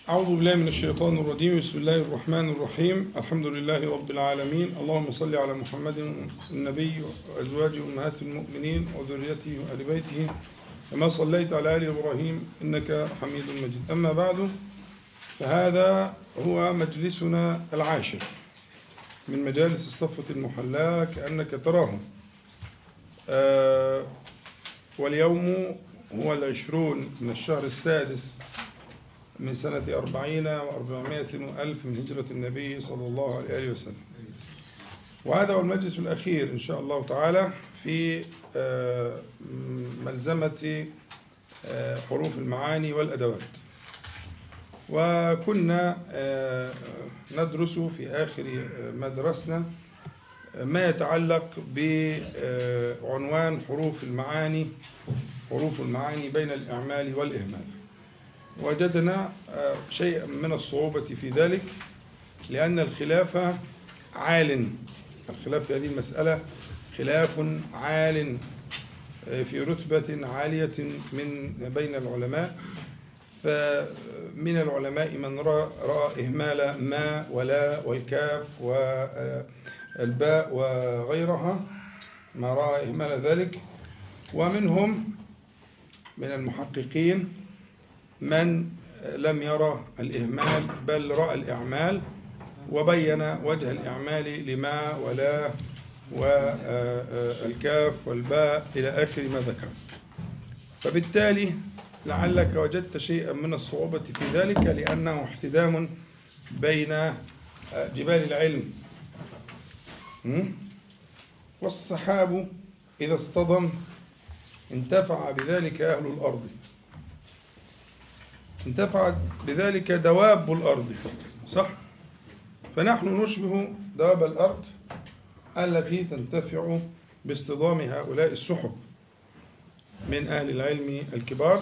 أعوذ بالله من الشيطان الرجيم بسم الله الرحمن الرحيم الحمد لله رب العالمين اللهم صل على محمد النبي وأزواجه أمهات المؤمنين وذريته وآل بيته كما صليت على آل إبراهيم إنك حميد مجيد أما بعد فهذا هو مجلسنا العاشر من مجالس الصفة المحلاة كأنك تراهم آه واليوم هو العشرون من الشهر السادس من سنة أربعين وأربعمائة وألف من هجرة النبي صلى الله عليه وسلم وهذا هو المجلس الأخير إن شاء الله تعالى في ملزمة حروف المعاني والأدوات وكنا ندرس في آخر ما درسنا ما يتعلق بعنوان حروف المعاني حروف المعاني بين الإعمال والإهمال وجدنا شيئا من الصعوبة في ذلك لأن الخلاف عال الخلاف في هذه المسألة خلاف عال في رتبة عالية من بين العلماء فمن العلماء من رأى إهمال ما ولا والكاف والباء وغيرها ما رأى إهمال ذلك ومنهم من المحققين من لم يرى الإهمال بل رأى الإعمال وبين وجه الإعمال لما ولا والكاف والباء إلى آخر ما ذكر فبالتالي لعلك وجدت شيئا من الصعوبة في ذلك لأنه احتدام بين جبال العلم والسحاب إذا اصطدم انتفع بذلك أهل الأرض انتفعت بذلك دواب الأرض صح فنحن نشبه دواب الأرض التي تنتفع باصطدام هؤلاء السحب من أهل العلم الكبار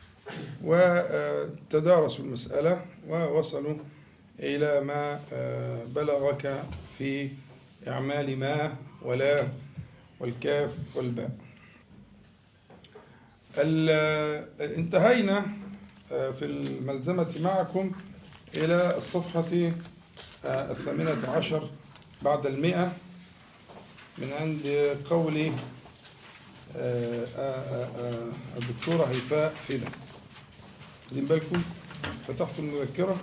وتدارسوا المسألة ووصلوا إلى ما بلغك في إعمال ما ولا والكاف والباء انتهينا في الملزمة معكم إلى الصفحة الثامنة عشر بعد المئة من عند قول الدكتورة هيفاء فدا خدين بالكم فتحت المذكرة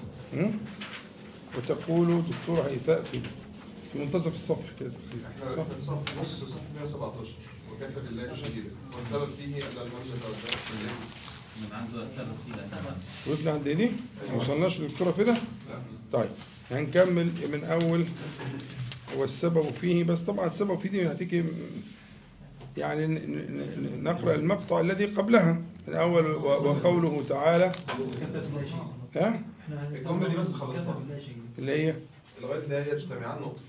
وتقول دكتورة هيفاء فدا في منتصف الصفحة كده احنا في صفحة نص صفحة 117 وكفى بالله شهيدا والسبب فيه أن المنزل والسبب من عنده السبب فيه سبب وصلنا عند دي ما وصلناش للدكتورة فدا طيب هنكمل من أول والسبب فيه بس طبعا السبب فيه دي هتيجي يعني نقرأ المقطع الذي قبلها الأول وقوله تعالى ها الجملة دي بس خلصنا اللي هي لغاية اللي هي يجتمعان نقطة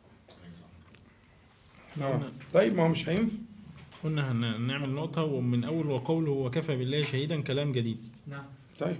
آه. طيب ما هو مش هينفع قلنا هنعمل نقطة ومن أول وقوله وكفى بالله شهيدا كلام جديد نعم طيب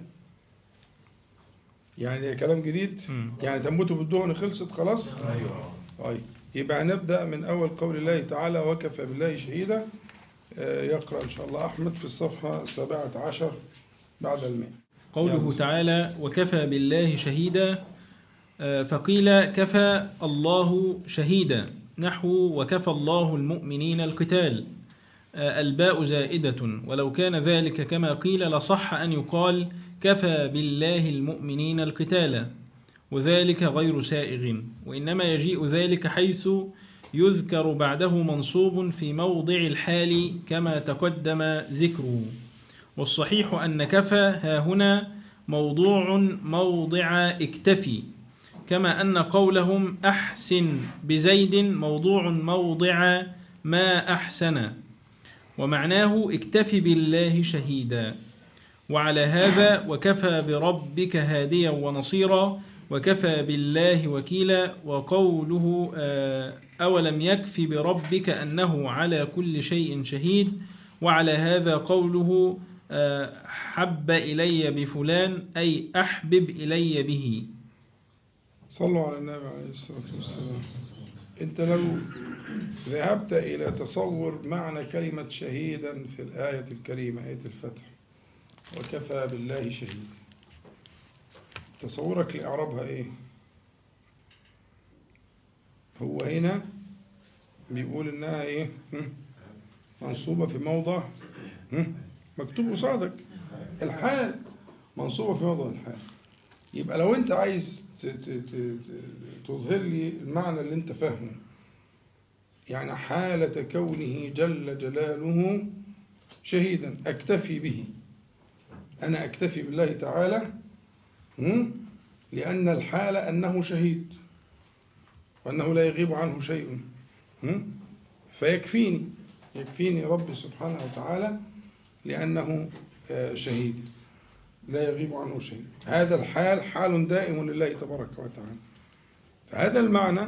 يعني كلام جديد مم. يعني تموتوا بالدهن خلصت خلاص أيوة طيب يبقى نبدأ من أول قول الله تعالى وكفى بالله شهيدا آه، يقرأ إن شاء الله أحمد في الصفحة السابعة عشر بعد المئة قوله يلا. تعالى وكفى بالله شهيدا آه، فقيل كفى الله شهيدا نحو وكفى الله المؤمنين القتال آه، الباء زائدة ولو كان ذلك كما قيل لصح أن يقال كفى بالله المؤمنين القتال وذلك غير سائغ وإنما يجيء ذلك حيث يذكر بعده منصوب في موضع الحال كما تقدم ذكره والصحيح أن كفى ها هنا موضوع موضع اكتفي كما أن قولهم أحسن بزيد موضوع موضع ما أحسن ومعناه اكتفي بالله شهيدا وعلى هذا وكفى بربك هاديا ونصيرا وكفى بالله وكيلا وقوله آه، أولم يكف بربك أنه على كل شيء شهيد وعلى هذا قوله آه، حب إلي بفلان أي أحبب إلي به صلوا على النبي عليه الصلاة والسلام أنت لو ذهبت إلى تصور معنى كلمة شهيدا في الآية الكريمة آية الفتح وكفى بالله شهيدا تصورك لإعرابها إيه هو هنا بيقول إنها إيه هم؟ منصوبة في موضع هم؟ مكتوب قصادك الحال منصوبة في موضع الحال يبقى لو أنت عايز ت- ت- ت- ت- تظهر لي المعنى اللي أنت فاهمه يعني حالة كونه جل جلاله شهيدا أكتفي به أنا أكتفي بالله تعالى هم؟ لأن الحال أنه شهيد وأنه لا يغيب عنه شيء هم؟ فيكفيني يكفيني ربي سبحانه وتعالى لأنه آه، شهيد لا يغيب عنه شيء هذا الحال حال دائم لله تبارك وتعالى فهذا المعنى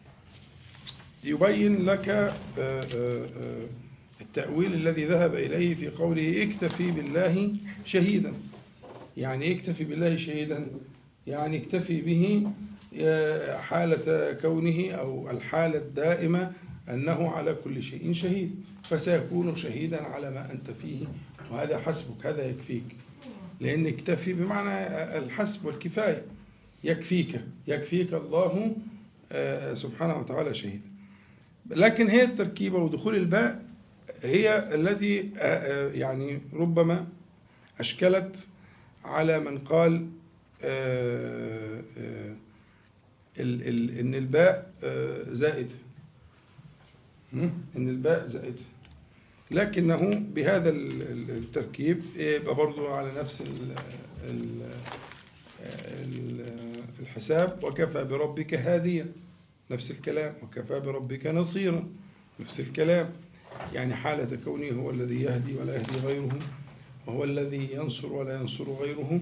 يبين لك آه، آه، آه، التأويل الذي ذهب إليه في قوله اكتفي بالله شهيدا يعني اكتفي بالله شهيدا يعني اكتفي به آه، حالة كونه أو الحالة الدائمة أنه على كل شيء شهيد فسيكون شهيدا على ما أنت فيه وهذا حسبك هذا يكفيك لأن اكتفي بمعنى الحسب والكفاية يكفيك يكفيك الله آه، سبحانه وتعالى شهيدا لكن هي التركيبة ودخول الباء هي الذي آه، آه، يعني ربما أشكلت على من قال آه، آه، ال- ال- إن الباء آه، زائد هم؟ إن الباء زائد لكنه بهذا ال- ال- التركيب يبقى برضو على نفس ال- ال- ال- الحساب وكفى بربك هاديا نفس الكلام وكفى بربك نصيرا نفس الكلام يعني حالة كونه هو الذي يهدي ولا يهدي غيره وهو الذي ينصر ولا ينصر غيره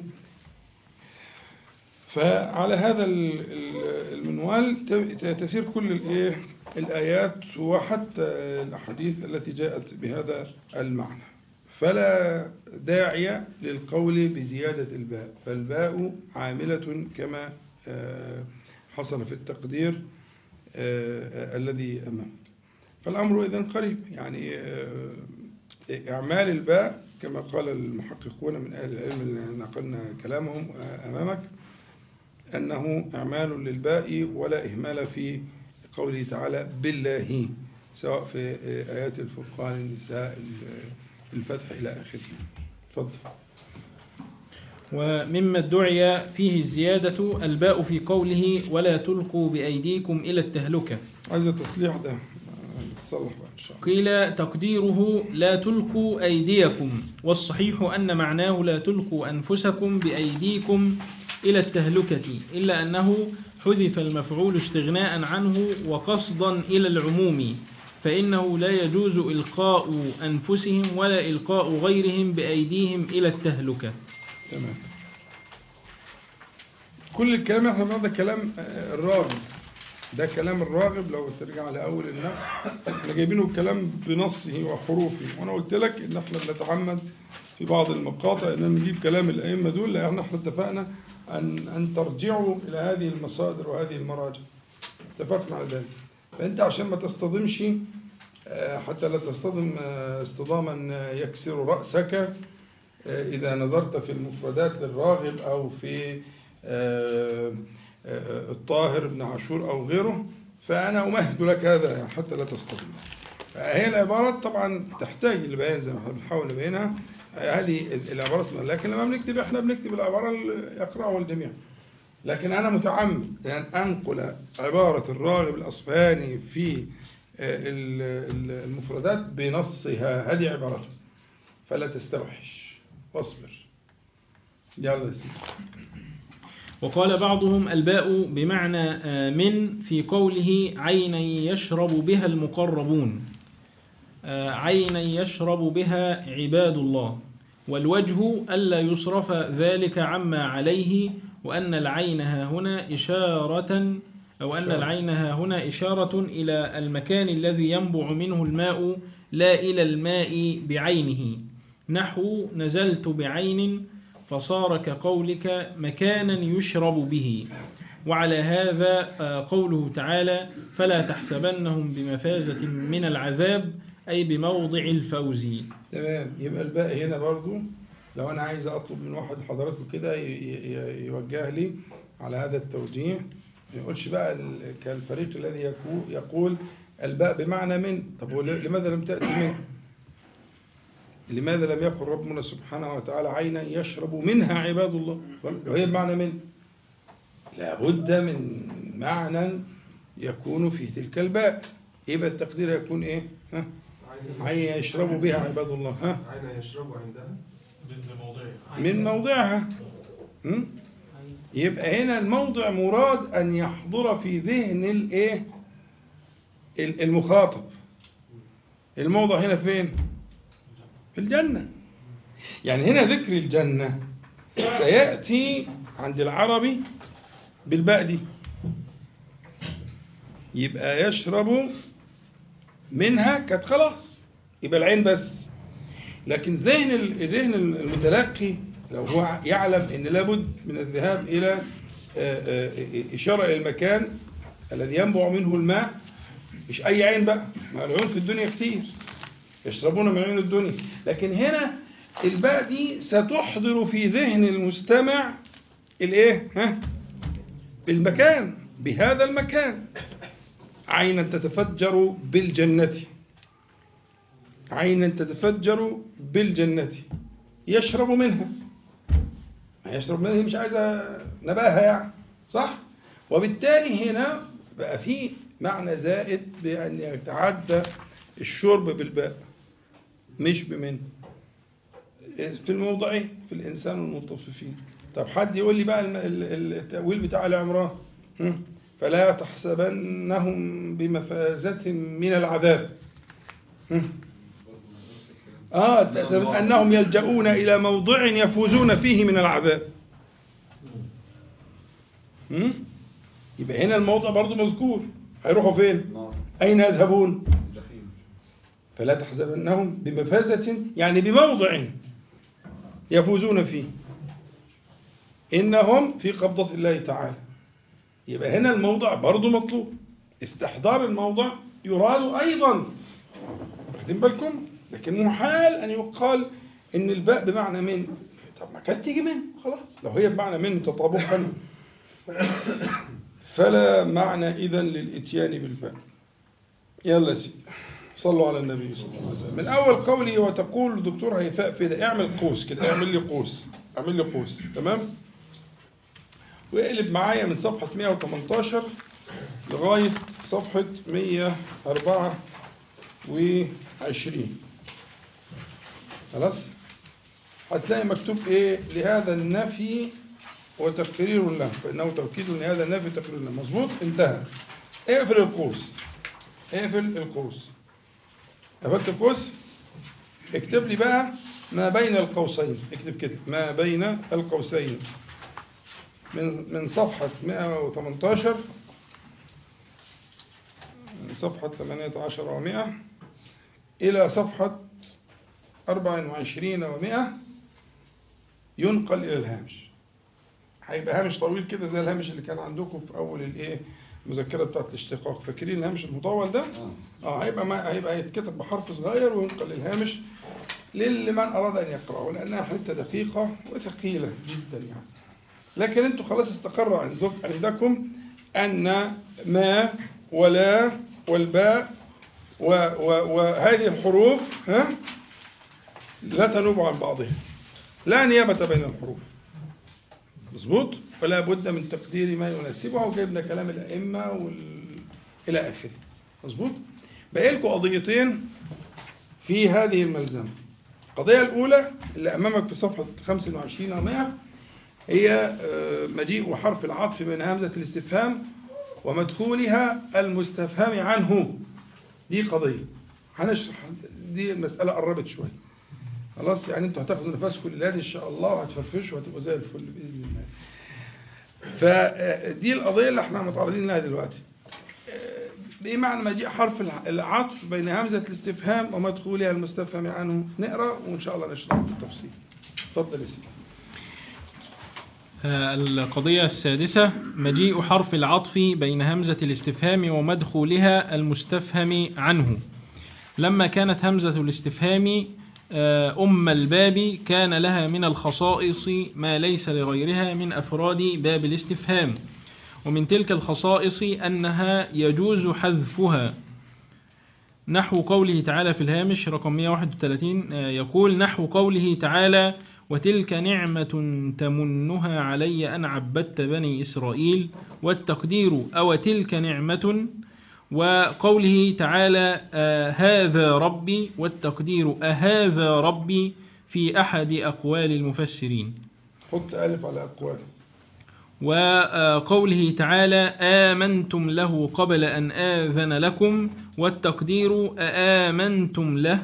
فعلى هذا ال- ال- المنوال ت- تسير كل الإيه؟ الآيات وحتى الأحاديث التي جاءت بهذا المعنى فلا داعي للقول بزيادة الباء فالباء عاملة كما آه، حصل في التقدير آه، الذي أمامك فالأمر إذن قريب يعني آه، إعمال الباء كما قال المحققون من أهل العلم اللي نقلنا كلامهم آه، أمامك أنه إعمال للباء ولا إهمال في قوله تعالى بالله سواء في آيات الفرقان النساء الفتح إلى آخره تفضل ومما ادعي فيه الزيادة الباء في قوله ولا تلقوا بأيديكم إلى التهلكة عايز التصليح ده تصلح بقى إن شاء الله قيل تقديره لا تلقوا أيديكم والصحيح أن معناه لا تلقوا أنفسكم بأيديكم إلى التهلكة إلا أنه حذف المفعول استغناء عنه وقصدا إلى العموم فإنه لا يجوز إلقاء أنفسهم ولا إلقاء غيرهم بأيديهم إلى التهلكة تمام كل الكلام اللي احنا بنقول ده كلام آه، الراغب ده كلام الراغب لو ترجع لأول النقل احنا جايبينه الكلام بنصه وحروفه وانا قلت لك ان احنا بنتعمد في بعض المقاطع ان نجيب كلام الائمه دول لان احنا اتفقنا ان ان ترجعوا الى هذه المصادر وهذه المراجع اتفقنا على ذلك فانت عشان ما تصطدمش آه، حتى لا تصطدم آه، اصطداما يكسر رأسك آه، إذا نظرت في المفردات للراغب أو في آه، آه، الطاهر بن عاشور أو غيره فأنا أمهد لك هذا حتى لا تصطدم هي العبارات طبعا تحتاج لبيان زي ما احنا بنحاول نبينها هذه العبارات لكن لما بنكتب احنا بنكتب العبارة اللي يقرأها الجميع لكن أنا متعمد أن أنقل عبارة الراغب الأصفهاني في آه، ال- ال- المفردات بنصها هذه عبارته فلا تستوحش واصبر يلا يا سيدي وقال بعضهم الباء بمعنى آه، من في قوله عينا يشرب بها المقربون آه، عينا يشرب بها عباد الله والوجه ألا يصرف ذلك عما عليه وأن العين ها هنا إشارة أو أن إشارة. العين ها هنا إشارة إلى المكان الذي ينبع منه الماء لا إلى الماء بعينه نحو نزلت بعين فصار كقولك مكانا يشرب به وعلى هذا آه، قوله تعالى فلا تحسبنهم بمفازة من العذاب أي بموضع الفوز تمام يبقى الباء هنا برضو لو أنا عايز أطلب من واحد حضراتكم كده ي- ي- يوجه لي على هذا التوجيه ما يقولش بقى ال- كالفريق الذي يكو- يقول الباء بمعنى من طب هو ل- لماذا لم تأتي من لماذا لم يقل ربنا سبحانه وتعالى عينا يشرب منها عباد الله لو هي بمعنى من لابد من معنى يكون في تلك الباء يبقى التقدير يكون ايه ها عين يشرب بها عباد الله ها عين يشرب عندها من موضعها م? يبقى هنا الموضع مراد أن يحضر في ذهن الايه ال- المخاطب الموضع هنا فين في الجنة يعني هنا ذكر الجنة سيأتي عند العربي بالباء دي يبقى يشرب منها كانت خلاص يبقى العين بس لكن ذهن ال- ذهن المتلقي لو هو يعلم ان لابد من الذهاب الى آه، آه، اشاره الى المكان الذي ينبع منه الماء مش اي عين بقى ما العيون في الدنيا كتير يشربون من عيون الدنيا لكن هنا الباء دي ستحضر في ذهن المستمع الايه ها المكان بهذا المكان عينا تتفجر بالجنه عينا تتفجر بالجنة يشرب منها ما يشرب منها هي مش عايزة نباهة يعني صح وبالتالي هنا بقى في معنى زائد بأن يتعدى الشرب بالباء مش بمن في الموضعين في الإنسان والمطففين طب حد يقول لي بقى الم- ال- ال- التأويل بتاع العمران هم؟ فلا تحسبنهم بمفازة من العذاب هم؟ آه ت- ت- أنهم يلجؤون إلى موضع يفوزون فيه من العذاب هم؟ يبقى هنا الموضع برضو مذكور هيروحوا فين أين يذهبون جحيم فلا تحسبنهم بمفازة يعني بموضع يفوزون فيه إنهم في قبضة الله تعالى يبقى هنا الموضع برضو مطلوب استحضار الموضع يراد أيضا واخدين بالكم لكن محال أن يقال إن الباء بمعنى من طب ما كانت تيجي من خلاص لو هي بمعنى من تطابقا فلا معنى إذا للإتيان بالباء يلا يا سيدي صلوا على النبي صلى الله عليه وسلم من أول قولي وتقول دكتور هيفاء فدا اعمل قوس كده اعمل لي قوس اعمل لي قوس تمام واقلب معايا من صفحة 118 لغاية صفحة 124 خلاص هتلاقي مكتوب ايه لهذا النفي وتقرير له فإنه توكيد لهذا النفي وتقرير له مظبوط انتهى اقفل القوس اقفل القوس قفلت القوس اكتب لي بقى ما بين القوسين اكتب كده ما بين القوسين من من صفحة 118 من صفحة 18 و100 إلى صفحة 24 و100 ينقل إلى الهامش هيبقى هامش طويل كده زي الهامش اللي كان عندكم في أول الإيه المذكرة بتاعت الاشتقاق فاكرين الهامش المطول ده؟ اه هيبقى ما هيبقى يتكتب بحرف صغير وينقل للهامش لمن أراد أن يقرأه لأنها حتة دقيقة وثقيلة جدا يعني لكن انتوا خلاص استقر عندك عندكم أن ما ولا والباء و و وهذه الحروف ها لا تنوب عن بعضها لا نيابة بين الحروف مظبوط فلا بد من تقدير ما يناسبها وجبنا كلام الأئمة وال... إلى آخره مظبوط بقى لكم قضيتين في هذه الملزمة القضية الأولى اللي أمامك في صفحة 25 و 100 هي آه، مجيء حرف العطف بين همزة الاستفهام ومدخولها المستفهم عنه دي قضية هنشرح دي المسألة قربت شوية خلاص يعني انتوا هتاخدوا نفسكم الليلة ان شاء الله وهتفرفشوا وهتبقوا زي الفل بإذن الله فدي القضية اللي احنا متعرضين لها دلوقتي آه، ايه معنى مجيء حرف الع- العطف بين همزة الاستفهام ومدخولها المستفهم عنه نقرأ وإن شاء الله نشرح بالتفصيل اتفضل يا سيدي آه، القضية السادسة مجيء حرف العطف بين همزة الاستفهام ومدخولها المستفهم عنه لما كانت همزة الاستفهام آه، أم الباب كان لها من الخصائص ما ليس لغيرها من أفراد باب الاستفهام ومن تلك الخصائص أنها يجوز حذفها نحو قوله تعالى في الهامش رقم 131 آه، يقول نحو قوله تعالى وتلك نعمة تمنها علي أن عبدت بني إسرائيل والتقدير أو تلك نعمة وقوله تعالى آه هذا ربي والتقدير أهذا ربي في أحد أقوال المفسرين حط ألف على أقوال وقوله تعالى آمنتم له قبل أن آذن لكم والتقدير آمنتم له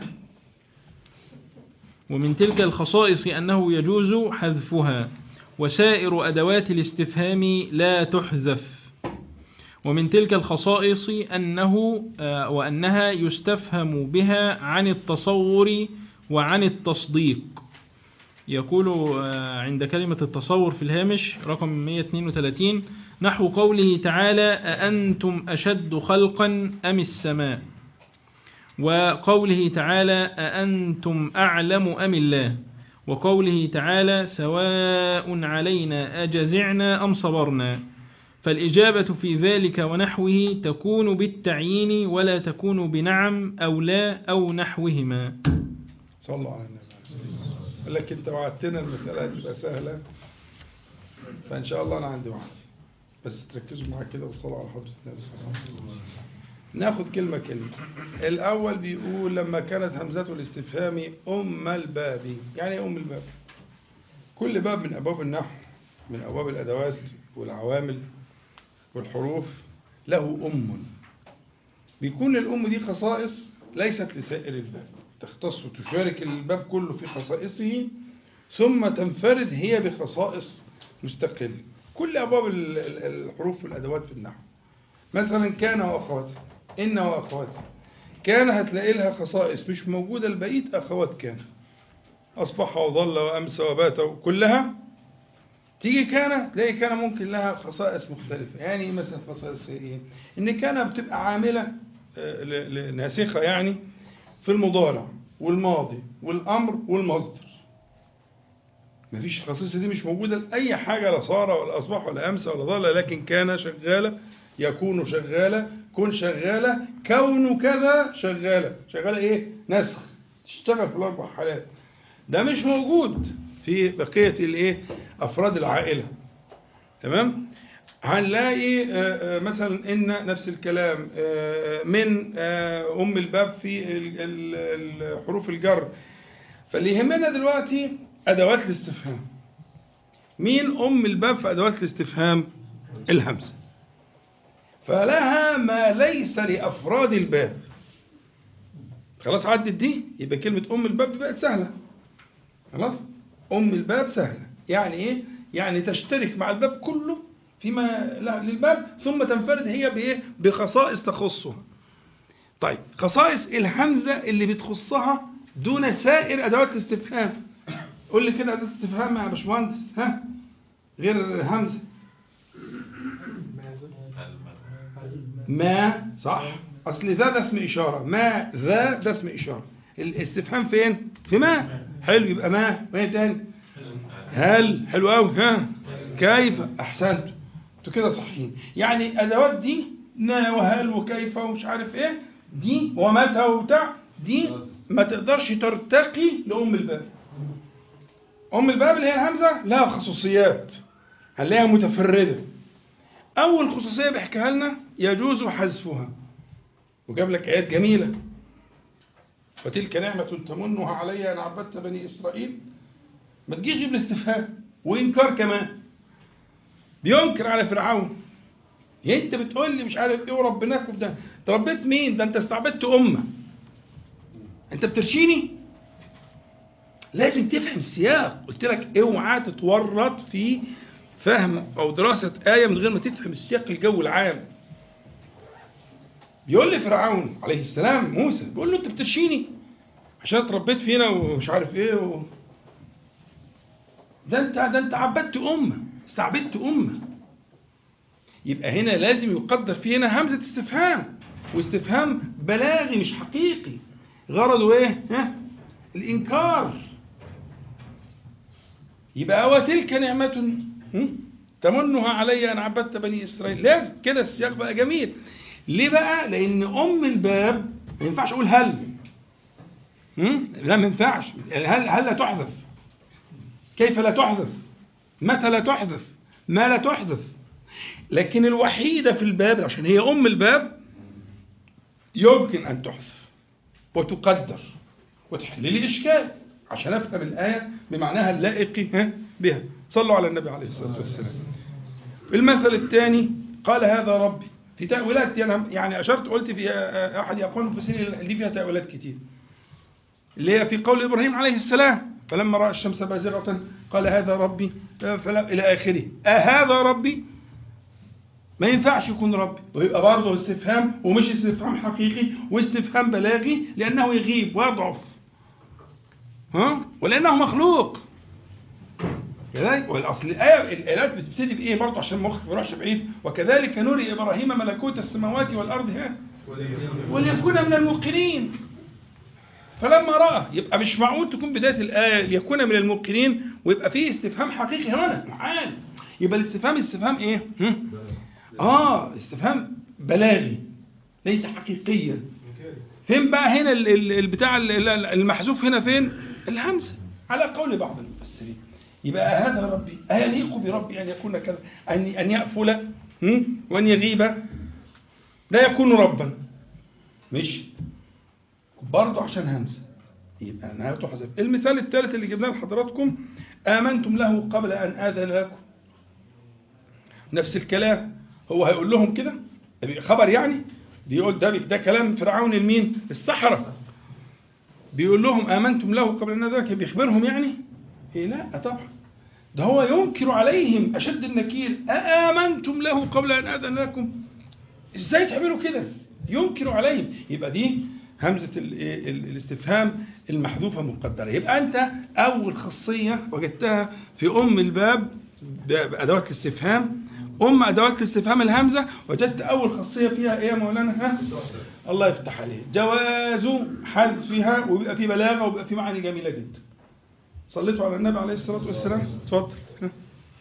ومن تلك الخصائص أنه يجوز حذفها وسائر أدوات الاستفهام لا تحذف ومن تلك الخصائص أنه آه، وأنها يستفهم بها عن التصور وعن التصديق يقول آه، عند كلمة التصور في الهامش رقم 132 نحو قوله تعالى أأنتم أشد خلقا أم السماء وقوله تعالى أأنتم أعلم أم الله وقوله تعالى سواء علينا أجزعنا أم صبرنا فالإجابة في ذلك ونحوه تكون بالتعيين ولا تكون بنعم أو لا أو نحوهما صلوا على النبي قال لك انت وعدتنا المسألة هتبقى سهلة فإن شاء الله أنا عندي وعد بس تركزوا معايا كده وتصلوا على حضرة النبي صلى الله عليه وسلم ناخد كلمة كلمة الأول بيقول لما كانت همزة الاستفهام أم الباب يعني إيه أم الباب كل باب من أبواب النحو من أبواب الأدوات والعوامل والحروف له أم بيكون للأم دي خصائص ليست لسائر الباب تختص وتشارك الباب كله في خصائصه ثم تنفرد هي بخصائص مستقلة كل أبواب ال- ال- الحروف والأدوات في النحو مثلا كان وأخواتها إن وأخواتها كان هتلاقي لها خصائص مش موجودة لبقية أخوات كان أصبح وظل وأمسى وبات كلها تيجي كان تلاقي كان ممكن لها خصائص مختلفة يعني إيه مثلا خصائص إيه إن كان بتبقى عاملة آه، ل- ل- ناسخة يعني في المضارع والماضي والأمر والمصدر مفيش الخصيصة دي مش موجودة لأي حاجة لا صار ولا أصبح ولا أمسى ولا ظل لكن كان شغالة يكون شغالة كن شغالة كون كذا شغالة شغالة إيه؟ نسخ تشتغل في الأربع حالات ده مش موجود في بقية الإيه؟ أفراد العائلة تمام؟ هنلاقي آه، آه، مثلا إن نفس الكلام آه، من آه، أم الباب في ال- ال- ال- حروف الجر فاللي يهمنا دلوقتي أدوات الاستفهام مين أم الباب في أدوات الاستفهام الهمزة فلها ما ليس لأفراد الباب خلاص عدت دي يبقى كلمة أم الباب بقت سهلة خلاص أم الباب سهلة يعني إيه يعني تشترك مع الباب كله فيما لا- للباب ثم تنفرد هي بإيه بخصائص تخصها طيب خصائص الهمزة اللي بتخصها دون سائر أدوات الاستفهام قول لي كده أداة استفهام يا باشمهندس ها غير همزة ما صح أصل ذا ده اسم إشارة ما ذا ده اسم إشارة الاستفهام فين في ما حلو يبقى ما وين تاني هل حلو قوي ها كيف أحسنت انتوا كده صحيين يعني الأدوات دي نا وهل وكيف ومش عارف إيه دي ومتى وبتاع دي ما تقدرش ترتقي لأم الباب أم الباب اللي هي الهمزة لها خصوصيات هنلاقيها متفردة أول خصوصية بيحكيها لنا يجوز حذفها وجاب لك آيات جميلة وتلك نعمة تمنها علي أن عبدت بني إسرائيل ما تجيش غير بالاستفهام وإنكار كمان بينكر على فرعون يعني أنت بتقول لي مش عارف إيه وربناك وبتاع تربيت مين؟ ده أنت استعبدت أمة أنت بترشيني؟ لازم تفهم السياق قلت لك اوعى تتورط في فهم او دراسه ايه من غير ما تفهم السياق الجو العام بيقول لي فرعون عليه السلام موسى بيقول له انت بترشيني عشان اتربيت فينا ومش عارف ايه و... ده انت ده انت عبدت امه استعبدت امه يبقى هنا لازم يقدر في هنا همزه استفهام واستفهام بلاغي مش حقيقي غرضه ايه ها الإنكار يبقى وتلك نعمة هم؟ تمنها علي أن عبدت بني إسرائيل لازم كده السياق بقى جميل ليه بقى؟ لأن أم الباب ما ينفعش أقول هل هم؟ لا ما ينفعش هل هل لا تحذف كيف لا تحذف متى لا تحذف ما لا تحذف لكن الوحيدة في الباب عشان هي أم الباب يمكن أن تحذف وتقدر وتحل لي إشكال عشان أفهم الآية بمعناها اللائق ها، بها صلوا على النبي عليه الصلاة والسلام المثل الثاني قال هذا ربي في تأويلات يعني يعني أشرت قلت في أحد أقوال المفسرين اللي فيها تأويلات كتير اللي هي في قول إبراهيم عليه السلام فلما رأى الشمس بازغة قال هذا ربي فلا إلى آخره أهذا ربي ما ينفعش يكون ربي ويبقى برضه استفهام ومش استفهام حقيقي واستفهام بلاغي لأنه يغيب ويضعف ها ولأنه مخلوق كذلك والاصل الايه الايات بتبتدي بايه برضه عشان المخ ما يروحش بعيد وكذلك نري ابراهيم ملكوت السماوات والارض ها وليكون من الموقنين فلما راى يبقى مش معقول تكون بدايه الايه ليكون من الموقنين ويبقى فيه استفهام حقيقي هنا معانا يبقى الاستفهام استفهام ايه؟ هم؟ اه استفهام بلاغي ليس حقيقيا فين بقى هنا ال- ال- البتاع ال- ال- المحذوف هنا فين؟ الهمزه على قول بعض المفسرين يبقى هذا ربي أيليق بربي أن يكون كذا أن أن يأفل هم؟ وأن يغيب لا يكون ربا مش برضه عشان همزة يبقى أنها تحذف المثال الثالث اللي جبناه لحضراتكم آمنتم له قبل أن آذن لكم نفس الكلام هو هيقول لهم كده خبر يعني بيقول ده ده كلام فرعون المين السحرة بيقول لهم آمنتم له قبل أن آذن لكم بيخبرهم يعني إيه لا طبعا ده هو ينكر عليهم أشد النكير أآمنتم له قبل أن آذن لكم إزاي تعملوا كده ينكر عليهم يبقى دي همزة ال- ال- الاستفهام المحذوفة مقدرة يبقى أنت أول خاصية وجدتها في أم الباب ب- بأدوات الاستفهام أم أدوات الاستفهام الهمزة وجدت أول خاصية فيها إيه يا مولانا ها؟ الله يفتح عليه جواز حذفها وبيبقى في بلاغة وبيبقى في معاني جميلة جدا صليتوا على النبي عليه الصلاة والسلام اتفضل ها.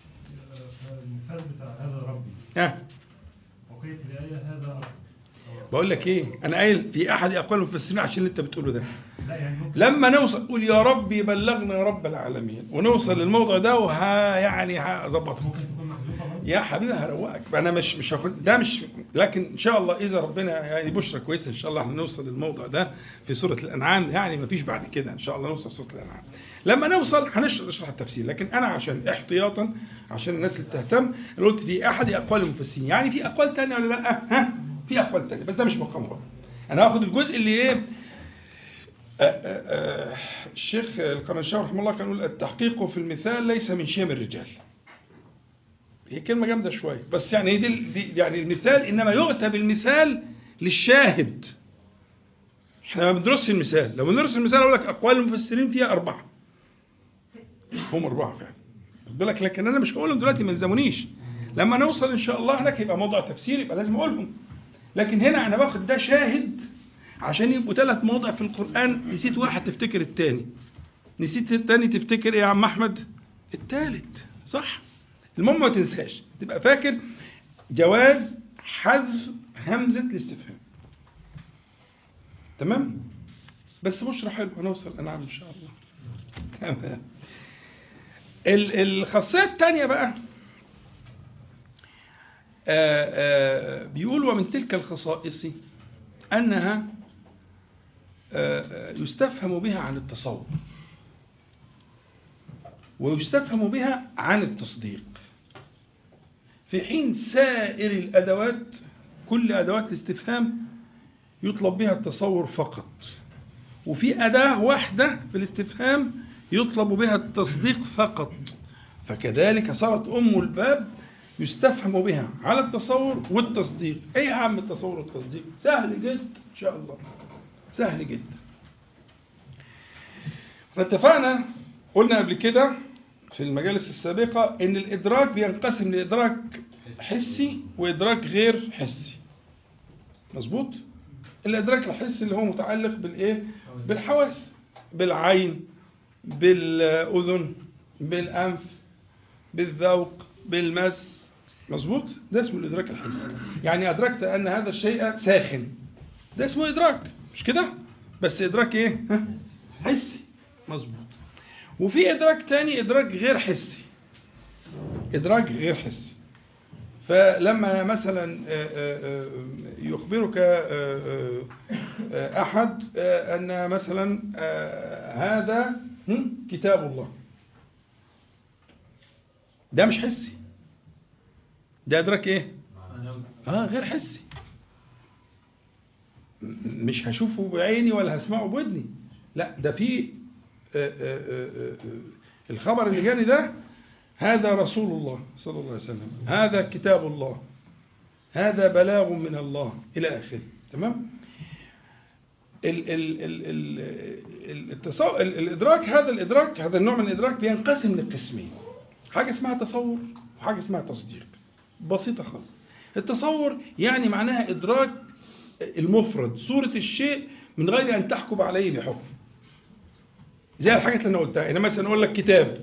المثال بتاع هذا ربي ها بقية الآية هذا ربي بقول لك ايه انا قايل في احد اقوال المفسرين عشان اللي انت بتقوله ده لا يعني ممكن لما نوصل قول يا ربي بلغنا يا رب العالمين ونوصل للموضع ده وها يعني هظبطك ممكن تكون محذوفة برضه يا حبيبي هروقك انا مش مش هاخد ده مش لكن ان شاء الله اذا ربنا يعني بشرى كويسه ان شاء الله احنا نوصل للموضع ده في سوره الانعام يعني ما فيش بعد كده ان شاء الله نوصل في سوره الانعام لما نوصل هنشرح نشرح التفسير لكن انا عشان احتياطا عشان الناس اللي بتهتم أنا قلت دي احد اقوال المفسرين يعني في اقوال ثانيه ولا لا ها في اقوال ثانيه بس ده مش مقام هو انا هاخد الجزء اللي ايه آه، آه، آه، الشيخ القرنشاوي رحمه الله كان يقول التحقيق في المثال ليس من شيم الرجال هي كلمة جامدة شوية بس يعني دي, دي يعني المثال إنما يؤتى بالمثال للشاهد احنا ما بندرسش المثال لو بندرس المثال أقول لك أقوال المفسرين فيها أربعة هم أربعة فعلا خد بالك لكن أنا مش هقولهم دلوقتي ما يلزمونيش لما نوصل إن شاء الله هناك يبقى موضع تفسير يبقى لازم أقولهم لكن هنا أنا باخد ده شاهد عشان يبقوا ثلاث مواضع في القرآن نسيت واحد تفتكر التاني نسيت التاني تفتكر ايه يا عم احمد التالت صح المهم ما تنساش تبقى فاكر جواز حذف همزة الاستفهام تمام بس بشرى حلو هنوصل انعام ان شاء الله تمام ال- الخاصية الثانية بقى آه، آه، بيقول ومن تلك الخصائص أنها آه، آه، يستفهم بها عن التصور ويستفهم بها عن التصديق في حين سائر الأدوات كل أدوات الاستفهام يطلب بها التصور فقط وفي أداة واحدة في الاستفهام يطلب بها التصديق فقط فكذلك صارت أم الباب يستفهم بها على التصور والتصديق ايه يا عم التصور والتصديق سهل جدا ان شاء الله سهل جدا اتفقنا قلنا قبل كده في المجالس السابقة ان الادراك بينقسم لادراك حسي وادراك غير حسي مظبوط الادراك الحسي اللي هو متعلق بالايه بالحواس بالعين بالأذن بالأنف بالذوق بالمس مظبوط ده اسمه الإدراك الحسي يعني أدركت أن هذا الشيء ساخن ده اسمه إدراك مش كده بس إدراك إيه ها؟ حسي مظبوط وفي إدراك تاني إدراك غير حسي إدراك غير حسي فلما مثلا آه، آه، آه، يخبرك آه، آه، آه، أحد آه، أن مثلا آه، هذا هم، كتاب الله ده مش حسي ده إدراك إيه؟ آه غير حسي م- مش هشوفه بعيني ولا هسمعه بودني لا ده في آه، آه، آه، آه، الخبر اللي جاني ده هذا رسول الله صلى الله عليه وسلم هذا كتاب الله هذا بلاغ من الله إلى آخره تمام ال ال ال ال ال التصو... ال الإدراك هذا الإدراك هذا النوع من الإدراك بينقسم لقسمين حاجة اسمها تصور وحاجة اسمها تصديق بسيطة خالص التصور يعني معناها إدراك المفرد صورة الشيء من غير أن تحكم عليه بحكم زي الحاجات اللي أنا قلتها أنا مثلا أقول لك كتاب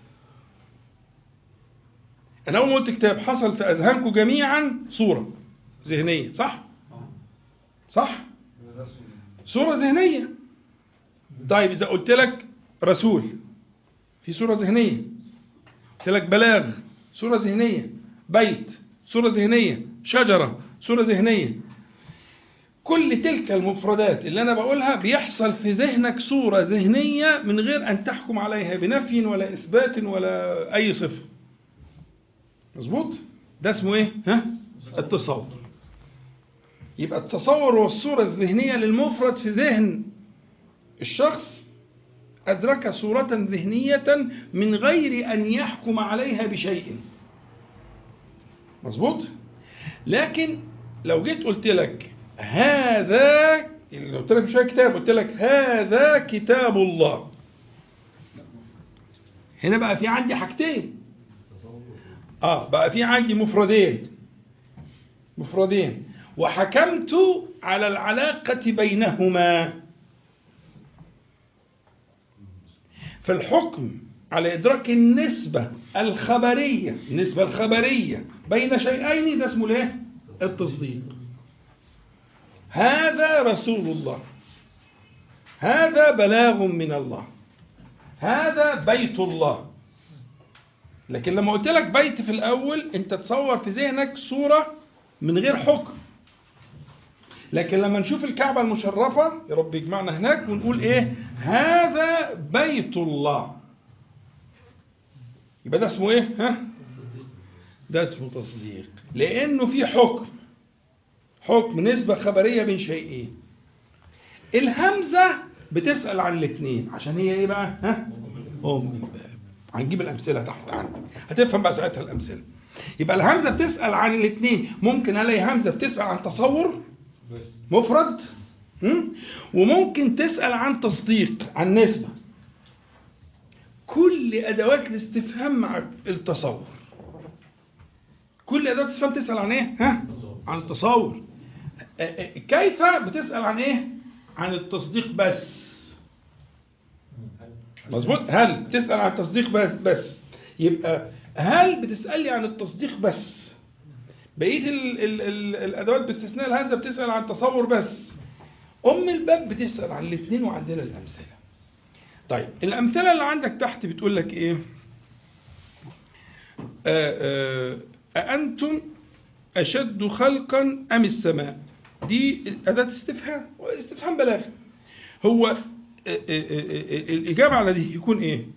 أنا أول ما قلت كتاب حصل في أذهانكم جميعا صورة ذهنية صح؟ صح؟ صورة ذهنية طيب إذا قلت لك رسول في صورة ذهنية قلت لك بلاغ صورة ذهنية بيت صورة ذهنية شجرة صورة ذهنية كل تلك المفردات اللي أنا بقولها بيحصل في ذهنك صورة ذهنية من غير أن تحكم عليها بنفي ولا إثبات ولا أي صفة مظبوط ده اسمه ايه ها التصور يبقى التصور والصورة الذهنية للمفرد في ذهن الشخص أدرك صورة ذهنية من غير أن يحكم عليها بشيء مظبوط لكن لو جيت قلت لك هذا اللي قلت لك مش كتاب قلت لك هذا كتاب الله هنا بقى في عندي حاجتين اه بقى في عندي مفردين مفردين وحكمت على العلاقة بينهما فالحكم على إدراك النسبة الخبرية النسبة الخبرية بين شيئين ده اسمه الايه؟ التصديق هذا رسول الله هذا بلاغ من الله هذا بيت الله لكن لما قلت لك بيت في الأول أنت تصور في ذهنك صورة من غير حكم لكن لما نشوف الكعبة المشرفة يا رب يجمعنا هناك ونقول إيه هذا بيت الله يبقى ده اسمه إيه ها ده اسمه تصديق لأنه في حكم حكم نسبة خبرية بين شيئين الهمزة بتسأل عن الاثنين عشان هي ايه بقى ها أم الباب هنجيب الأمثلة تحت عندك هتفهم بقى ساعتها الأمثلة يبقى الهمزة بتسأل عن الاثنين ممكن ألاقي همزة بتسأل عن تصور مفرد هم؟ وممكن تسأل عن تصديق عن نسبة كل أدوات الاستفهام مع التصور كل أدوات الاستفهام تسأل عن إيه؟ ها؟ عن التصور أ- أ- كيف بتسأل عن إيه؟ عن التصديق بس مظبوط هل بتسأل عن التصديق بس بس يبقى هل بتسألي عن التصديق بس بقية ال ال ال الأدوات باستثناء الهمزة بتسأل عن التصور بس أم الباب بتسأل عن الاثنين وعندنا الأمثلة طيب الأمثلة اللي عندك تحت بتقول لك إيه آه، آه، أأنتم أشد خلقا أم السماء دي أداة استفهام واستفهام بلاغي هو آه، آه، آه، آه، الإجابة على دي يكون إيه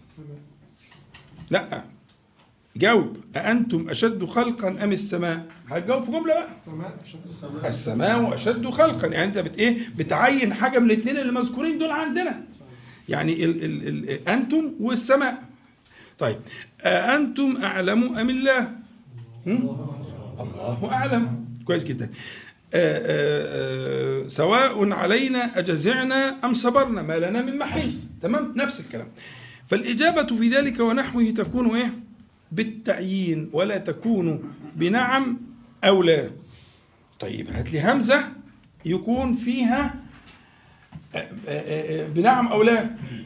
لا جاوب أأنتم أشد خلقا أم السماء هتجاوب في جملة بقى السماء أشد خلقا يعني أنت بت إيه بتعين حاجة من الاثنين اللي مذكورين دول عندنا يعني ال ال ال أنتم والسماء طيب أأنتم أعلم أم الله هم؟ الله أعلم كويس جدا آه، آه، آه، سواء علينا أجزعنا أم صبرنا ما لنا من محيص تمام نفس الكلام فالإجابة في ذلك ونحوه تكون إيه بالتعيين ولا تكون بنعم أو لا طيب هات لي همزة يكون فيها آه، آه، آه، بنعم أو لا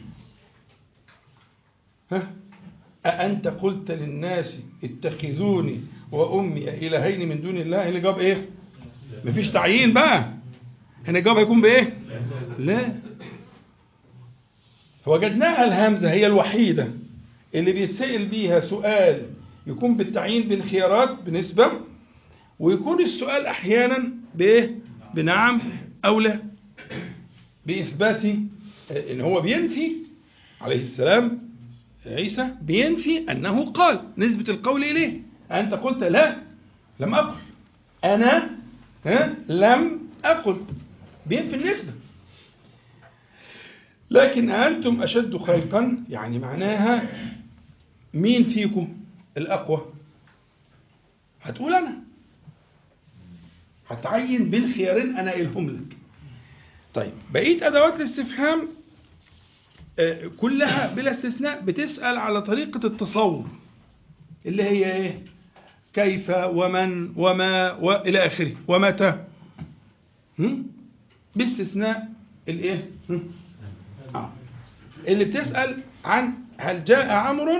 ها أأنت قلت للناس اتخذوني وأمي إلهين من دون الله اللي جاب إيه مفيش تعيين بقى هنا الجواب هيكون بإيه لا فوجدناها الهمزة هي الوحيدة اللي بيتسأل بيها سؤال يكون بالتعيين بين خيارات بنسبة ويكون السؤال أحيانا بإيه بنعم أو لا بإثبات إن هو بينفي عليه السلام عيسى بينفي أنه قال نسبة القول إليه أنت قلت لا لم أقل أنا ها لم أقل بينفي النسبة لكن أنتم أشد خلقا يعني معناها مين فيكم الأقوى هتقول أنا هتعين بين خيارين أنا قايلهم لك طيب بقية أدوات الاستفهام آه، كلها بلا استثناء بتسأل على طريقة التصور اللي هي ايه كيف ومن وما والى اخره ومتى هم؟ باستثناء الايه هم؟ آه. اللي بتسأل عن هل جاء عمرو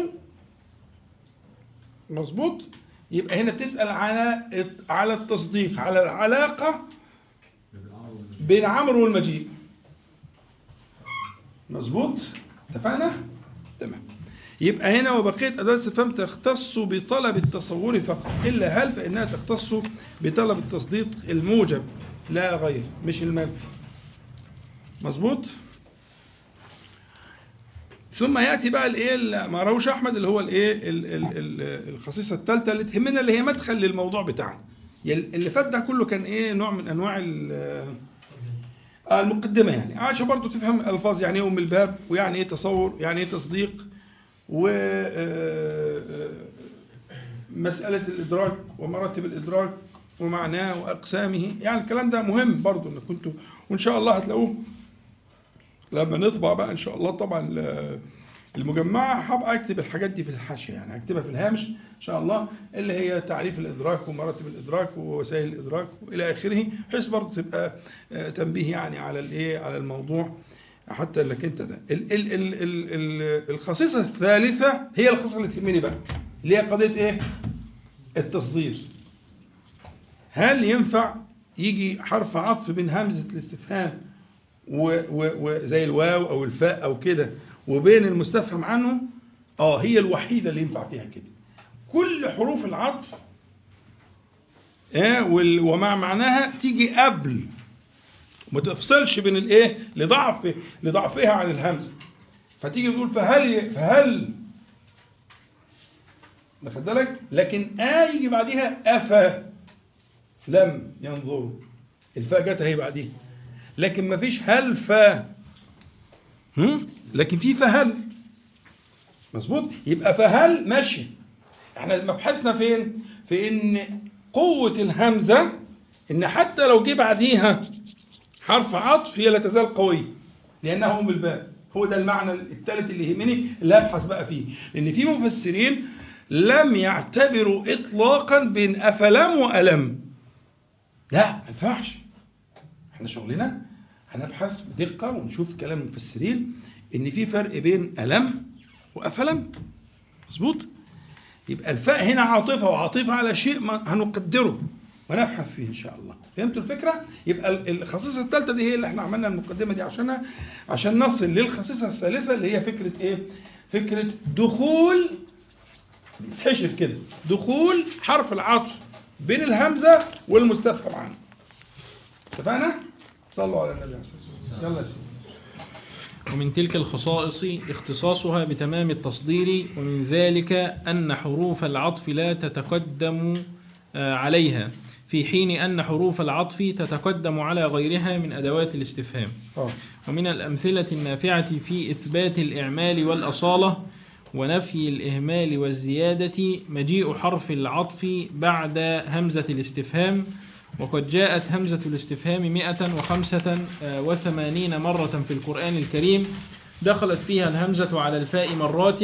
مظبوط يبقى هنا بتسأل على على التصديق على العلاقة بين عمرو والمجيء مظبوط اتفقنا تمام يبقى هنا وبقية أدوات الاستفهام تختص بطلب التصور فقط إلا هل فإنها تختص بطلب التصديق الموجب لا غير مش المنفي مظبوط ثم يأتي بقى الايه ما روش أحمد اللي هو الايه ال- ال- ال- الخصيصة الثالثة اللي تهمنا اللي هي مدخل للموضوع بتاعنا يل- اللي فات ده كله كان ايه نوع من أنواع ال- آه، المقدمة يعني عشان برضو تفهم الألفاظ يعني ايه أم الباب ويعني ايه تصور يعني ايه تصديق و آه، آه، مسألة الإدراك ومراتب الإدراك ومعناه وأقسامه يعني الكلام ده مهم برضو إن كنتوا وإن شاء الله هتلاقوه لما نطبع بقى إن شاء الله طبعا ال- المجمعة هبقى أكتب الحاجات دي في الحاشية يعني هكتبها في الهامش إن شاء الله اللي هي تعريف الإدراك ومراتب الإدراك ووسائل الإدراك وإلى آخره بحيث برضه تبقى آه، تنبيه يعني على الإيه على الموضوع حتى انك انت ده ال ال ال ال ال الخصيصة الثالثة هي الخصيصة اللي تهمني بقى اللي هي قضية ايه التصدير هل ينفع يجي حرف عطف بين همزة الاستفهام و- و- وزي الواو او الفاء او كده وبين المستفهم عنه اه هي الوحيدة اللي ينفع فيها كده كل حروف العطف آه وال- ومع معناها تيجي قبل ما تفصلش بين الايه لضعف لضعفها عن الهمزه فتيجي تقول فهل فهل واخد بالك لكن آ يجي بعديها أفا لم ينظروا الفاء جت اهي بعديها لكن ما فيش هل فا هم؟ لكن في فهل مظبوط يبقى فهل ماشي احنا مبحثنا فين في ان قوة الهمزة ان حتى لو جه بعديها حرف عطف هي لا تزال قوية لأنها أم الباب هو ده المعنى الثالث اللي يهمني اللي أبحث بقى فيه لأن في مفسرين لم يعتبروا إطلاقا بين أفلم وألم لا ما ينفعش احنا شغلنا هنبحث بدقة ونشوف كلام المفسرين إن في فرق بين ألم وأفلم مظبوط يبقى الفاء هنا عاطفة وعاطفة على شيء ما هنقدره ونبحث فيه إن شاء الله فهمتوا الفكرة؟ يبقى ال- الخصيصة الثالثة دي هي اللي احنا عملنا المقدمة دي عشانها عشان نصل للخصيصة الثالثة اللي هي فكرة إيه؟ فكرة دخول تحشر كده دخول حرف العطف بين الهمزة والمستفهم عنه اتفقنا؟ صلوا على النبي عليه الصلاة والسلام يلا يا سيدي ومن تلك الخصائص اختصاصها بتمام التصدير ومن ذلك أن حروف العطف لا تتقدم آه، عليها في حين أن حروف العطف تتقدم على غيرها من أدوات الاستفهام اه ومن الأمثلة النافعة في إثبات الإعمال والأصالة ونفي الإهمال والزيادة مجيء حرف العطف بعد همزة الاستفهام وقد جاءت همزة الاستفهام 185 مرة في القرآن الكريم دخلت فيها الهمزة على الفاء مرات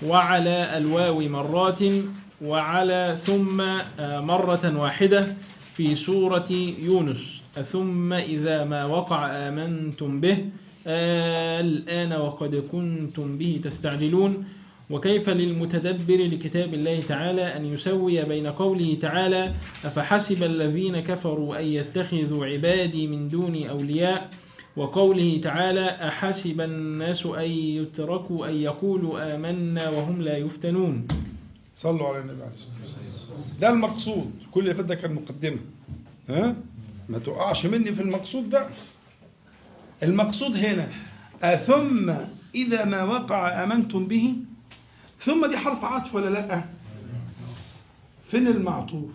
وعلى الواو مرات وعلى ثم آه، مرة واحدة في سورة يونس ثم إذا ما وقع آمنتم به الآن وقد كنتم به تستعجلون وكيف للمتدبر لكتاب الله تعالى أن يسوي بين قوله تعالى أفحسب الذين كفروا أن يتخذوا عبادي من دوني أولياء وقوله تعالى أحسب الناس أن يتركوا أن يقولوا آمنا وهم لا يفتنون صلوا على النبي عليه الصلاة والسلام ده المقصود كل اللي فات ده كان مقدمة ها ما تقعش مني في المقصود بقى المقصود هنا أثم إذا ما وقع آمنتم به ثم دي حرف عطف ولا لا فين المعطوف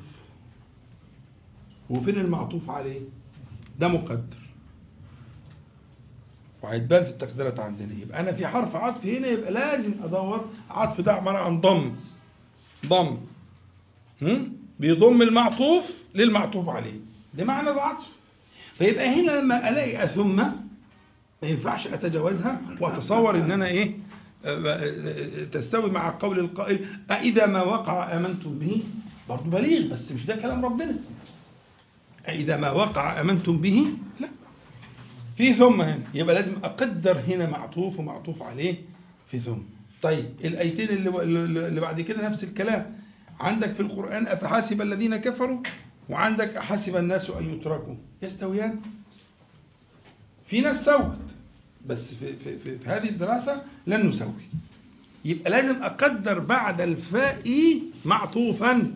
وفين المعطوف عليه ده مقدر وهيتبان في التقديرات عندنا يبقى انا في حرف عطف هنا يبقى لازم ادور عطف ده عباره عن ضم ضم هم؟ بيضم المعطوف للمعطوف عليه ده معنى العطف فيبقى هنا لما الاقي اثم ما ينفعش اتجاوزها واتصور ان انا ايه تستوي مع قول القائل أإذا ما وقع آمنتم به برضه بليغ بس مش ده كلام ربنا أإذا ما وقع آمنتم به لا في ثم هنا يبقى لازم أقدر هنا معطوف ومعطوف عليه في ثم طيب الآيتين اللي, اللي بعد كده نفس الكلام عندك في القرآن أفحسب الذين كفروا وعندك أحسب الناس أن يتركوا يستويان في ناس سوت بس في, في, في, في هذه الدراسة لن نسوي يبقى لازم أقدر بعد الفاء معطوفا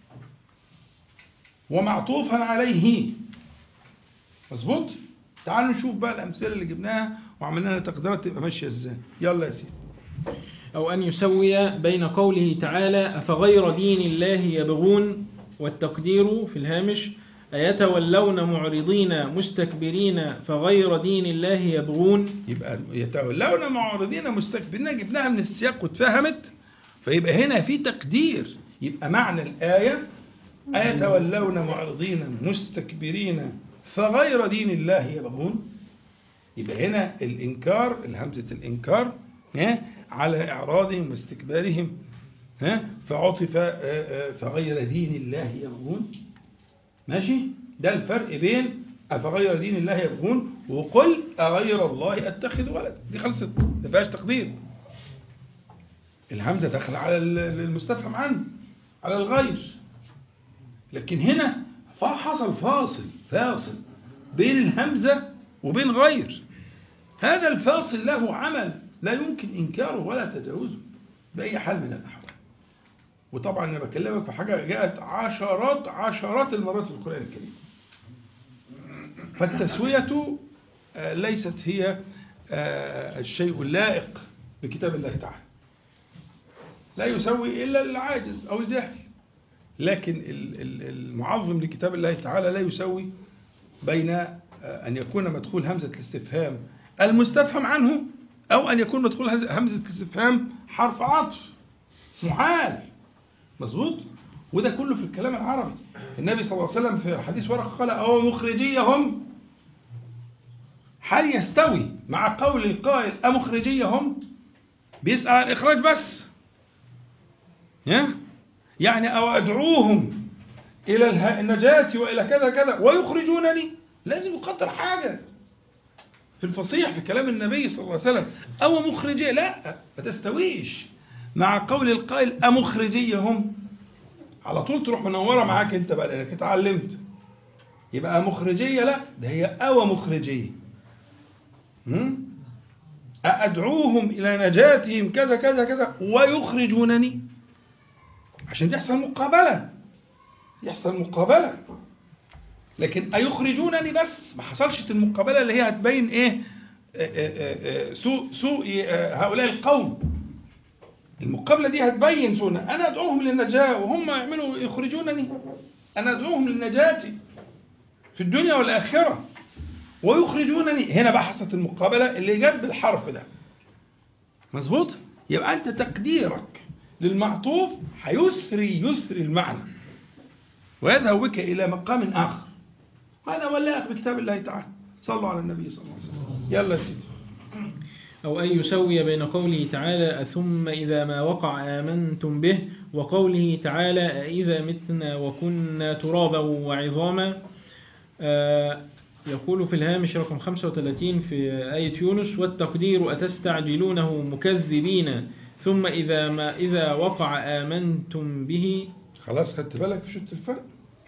ومعطوفا عليه مظبوط تعالوا نشوف بقى الأمثلة اللي جبناها وعملنا لها تقديرات تبقى ماشية ازاي يلا يا سيدي أو أن يسوي بين قوله تعالى أفغير دين الله يبغون والتقدير في الهامش أيتولون معرضين مستكبرين فغير دين الله يبغون يبقى يتولون معرضين مستكبرين جبناها من السياق واتفهمت فيبقى هنا في تقدير يبقى معنى الآية أيتولون معرضين مستكبرين فغير دين الله يبغون يبقى هنا الإنكار الهمزة الإنكار ها على إعراضهم واستكبارهم ها فعطف فغير دين الله يبغون ماشي ده الفرق بين أفغير دين الله يبغون وقل أغير الله أتخذ ولد دي خلصت ما فيهاش تقدير الهمزة داخل على المستفهم عنه على الغير لكن هنا حصل فاصل فاصل بين الهمزة وبين غير هذا الفاصل له عمل لا يمكن إنكاره ولا تجاوزه بأي حال من الأحوال وطبعا أنا بكلمك في حاجة جاءت عشرات عشرات المرات في القرآن الكريم فالتسوية ليست هي الشيء اللائق بكتاب الله تعالى لا يسوي إلا العاجز أو الجاهل لكن المعظم لكتاب الله تعالى لا يسوي بين أن يكون مدخول همزة الاستفهام المستفهم عنه أو أن يكون مدخول همزة الاستفهام حرف عطف محال مظبوط وده كله في الكلام العربي النبي صلى الله عليه وسلم في حديث ورقة قال أو مخرجيهم هل يستوي مع قول القائل أمخرجيهم بيسأل عن الإخراج بس يعني أو أدعوهم إلى النجاة وإلى كذا كذا ويخرجونني لازم يقدر حاجة في الفصيح في كلام النبي صلى الله عليه وسلم أو مخرجية لا ما تستويش مع قول القائل أمخرجيهم على طول تروح منورة معاك انت بقى لأنك اتعلمت يبقى مخرجية لا ده هي أو مخرجية أدعوهم إلى نجاتهم كذا كذا كذا ويخرجونني عشان يحصل مقابلة يحصل مقابلة لكن أيخرجونني بس ما حصلش المقابلة اللي هي هتبين إيه سوء سوء هؤلاء القوم المقابلة دي هتبين سوء أنا أدعوهم للنجاة وهم يعملوا يخرجونني أنا أدعوهم للنجاة في الدنيا والآخرة ويخرجونني هنا بقى حصلت المقابلة اللي جت بالحرف ده مظبوط يبقى أنت تقديرك للمعطوف هيسري يسري المعنى ويذهب بك إلى مقام آخر هذا هو اللائق بكتاب الله تعالى صلوا على النبي صلى الله عليه وسلم يلا يا سيدي أو أن يسوي بين قوله تعالى ثم إذا ما وقع آمنتم به وقوله تعالى أإذا متنا وكنا ترابا وعظاما آه، يقول في الهامش رقم 35 في آية يونس والتقدير أتستعجلونه مكذبين ثم إذا ما إذا وقع آمنتم به خلاص خدت بالك شفت الفرق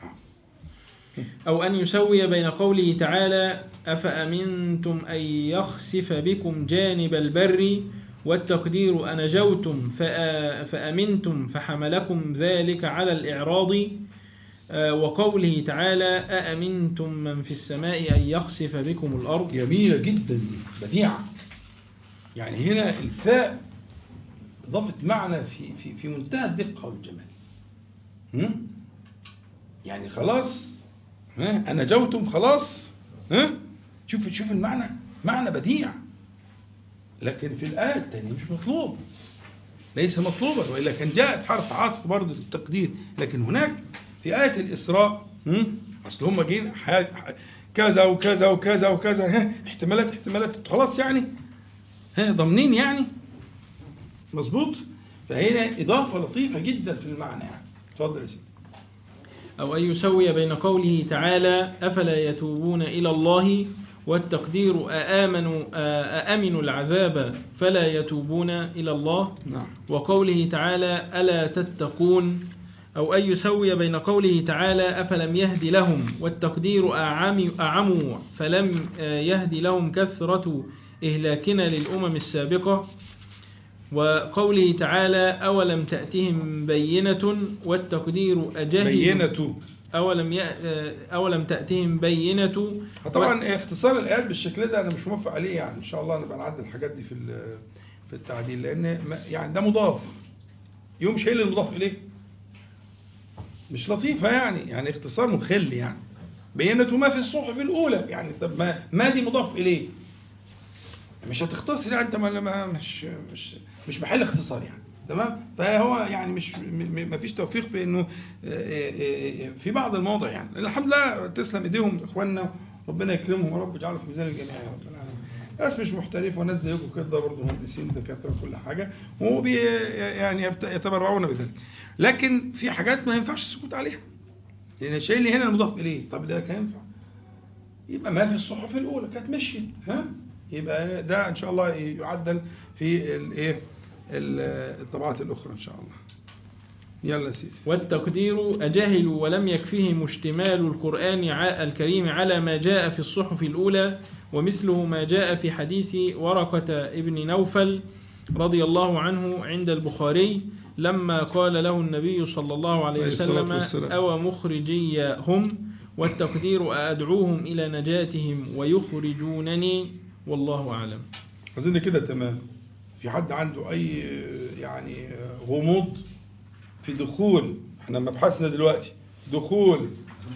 أو أن يسوي بين قوله تعالى أفأمنتم أن يخسف بكم جانب البر والتقدير أنجوتم فأ- فأمنتم فحملكم ذلك على الإعراض آه، وقوله تعالى أأمنتم من في السماء أن يخسف بكم الأرض جميلة جدا دي بديعة يعني هنا الفاء ضافت معنى في في في منتهى الدقة والجمال هم؟ يعني خلاص ها أنا جوتم خلاص ها شوف شوف المعنى معنى بديع لكن في الآية الثانية مش مطلوب ليس مطلوبا وإلا كان جاءت حرف عطف برضه للتقدير لكن هناك في آية الإسراء هم؟ أصل هم جايين ح- كذا وكذا وكذا وكذا ها احتمالات احتمالات خلاص يعني ها ضامنين يعني مظبوط فهنا إضافة لطيفة جدا في المعنى يعني اتفضل يا سيدي أو أن يسوي بين قوله تعالى أفلا يتوبون إلى الله والتقدير أآمنوا أأمنوا العذاب فلا يتوبون إلى الله نعم وقوله تعالى ألا تتقون أو أن يسوي بين قوله تعالى أفلم يهد لهم والتقدير أعم- أعموا فلم آه، يهد لهم كثرة إهلاكنا للأمم السابقة وقوله تعالى أولم تأتهم بينة والتقدير أجهل بينة أولم, ي... آه، أولم تأتهم بينة طبعا اختصار الآيات بالشكل ده أنا مش موافق عليه يعني إن شاء الله نبقى نعدل الحاجات دي في ال- في التعديل لأن ما- يعني ده مضاف يوم شايل المضاف إليه مش لطيفة يعني يعني اختصار مخل يعني بينة ما في الصحف الأولى يعني طب ما ما دي مضاف إليه مش هتختصر يعني انت ما ما- مش مش مش محل اختصار يعني تمام فهو يعني مش م- م- ما فيش توفيق في انه آه، آه، آه، في بعض المواضع يعني لأن الحمد لله تسلم ايديهم اخواننا ربنا يكرمهم ورب يجعله في ميزان الجميع يا رب العالمين ناس مش محترف وناس زيكم كده برضه مهندسين دكاتره وكل حاجه وبي يعني يبت- يتبرعون بذلك لكن في حاجات ما ينفعش السكوت عليها لان شايل لي هنا المضاف اليه طب ده كان ينفع يبقى ما في الصحف الاولى كانت مشيت ها يبقى ده ان شاء الله يعدل في الايه ال- الطبعات الاخرى ان شاء الله يلا يا سيدي والتقدير أجهل ولم يكفهم اشتمال القرآن ع- الكريم على ما جاء في الصحف الأولى ومثله ما جاء في حديث ورقة ابن نوفل رضي الله عنه عند البخاري لما قال له النبي صلى الله عليه عليه الصلاة وسلم والسلام. أو مخرجي هم والتقدير أدعوهم إلى نجاتهم ويخرجونني والله أعلم أظن كده تمام في حد عنده أي يعني غموض في دخول احنا مبحثنا دلوقتي دخول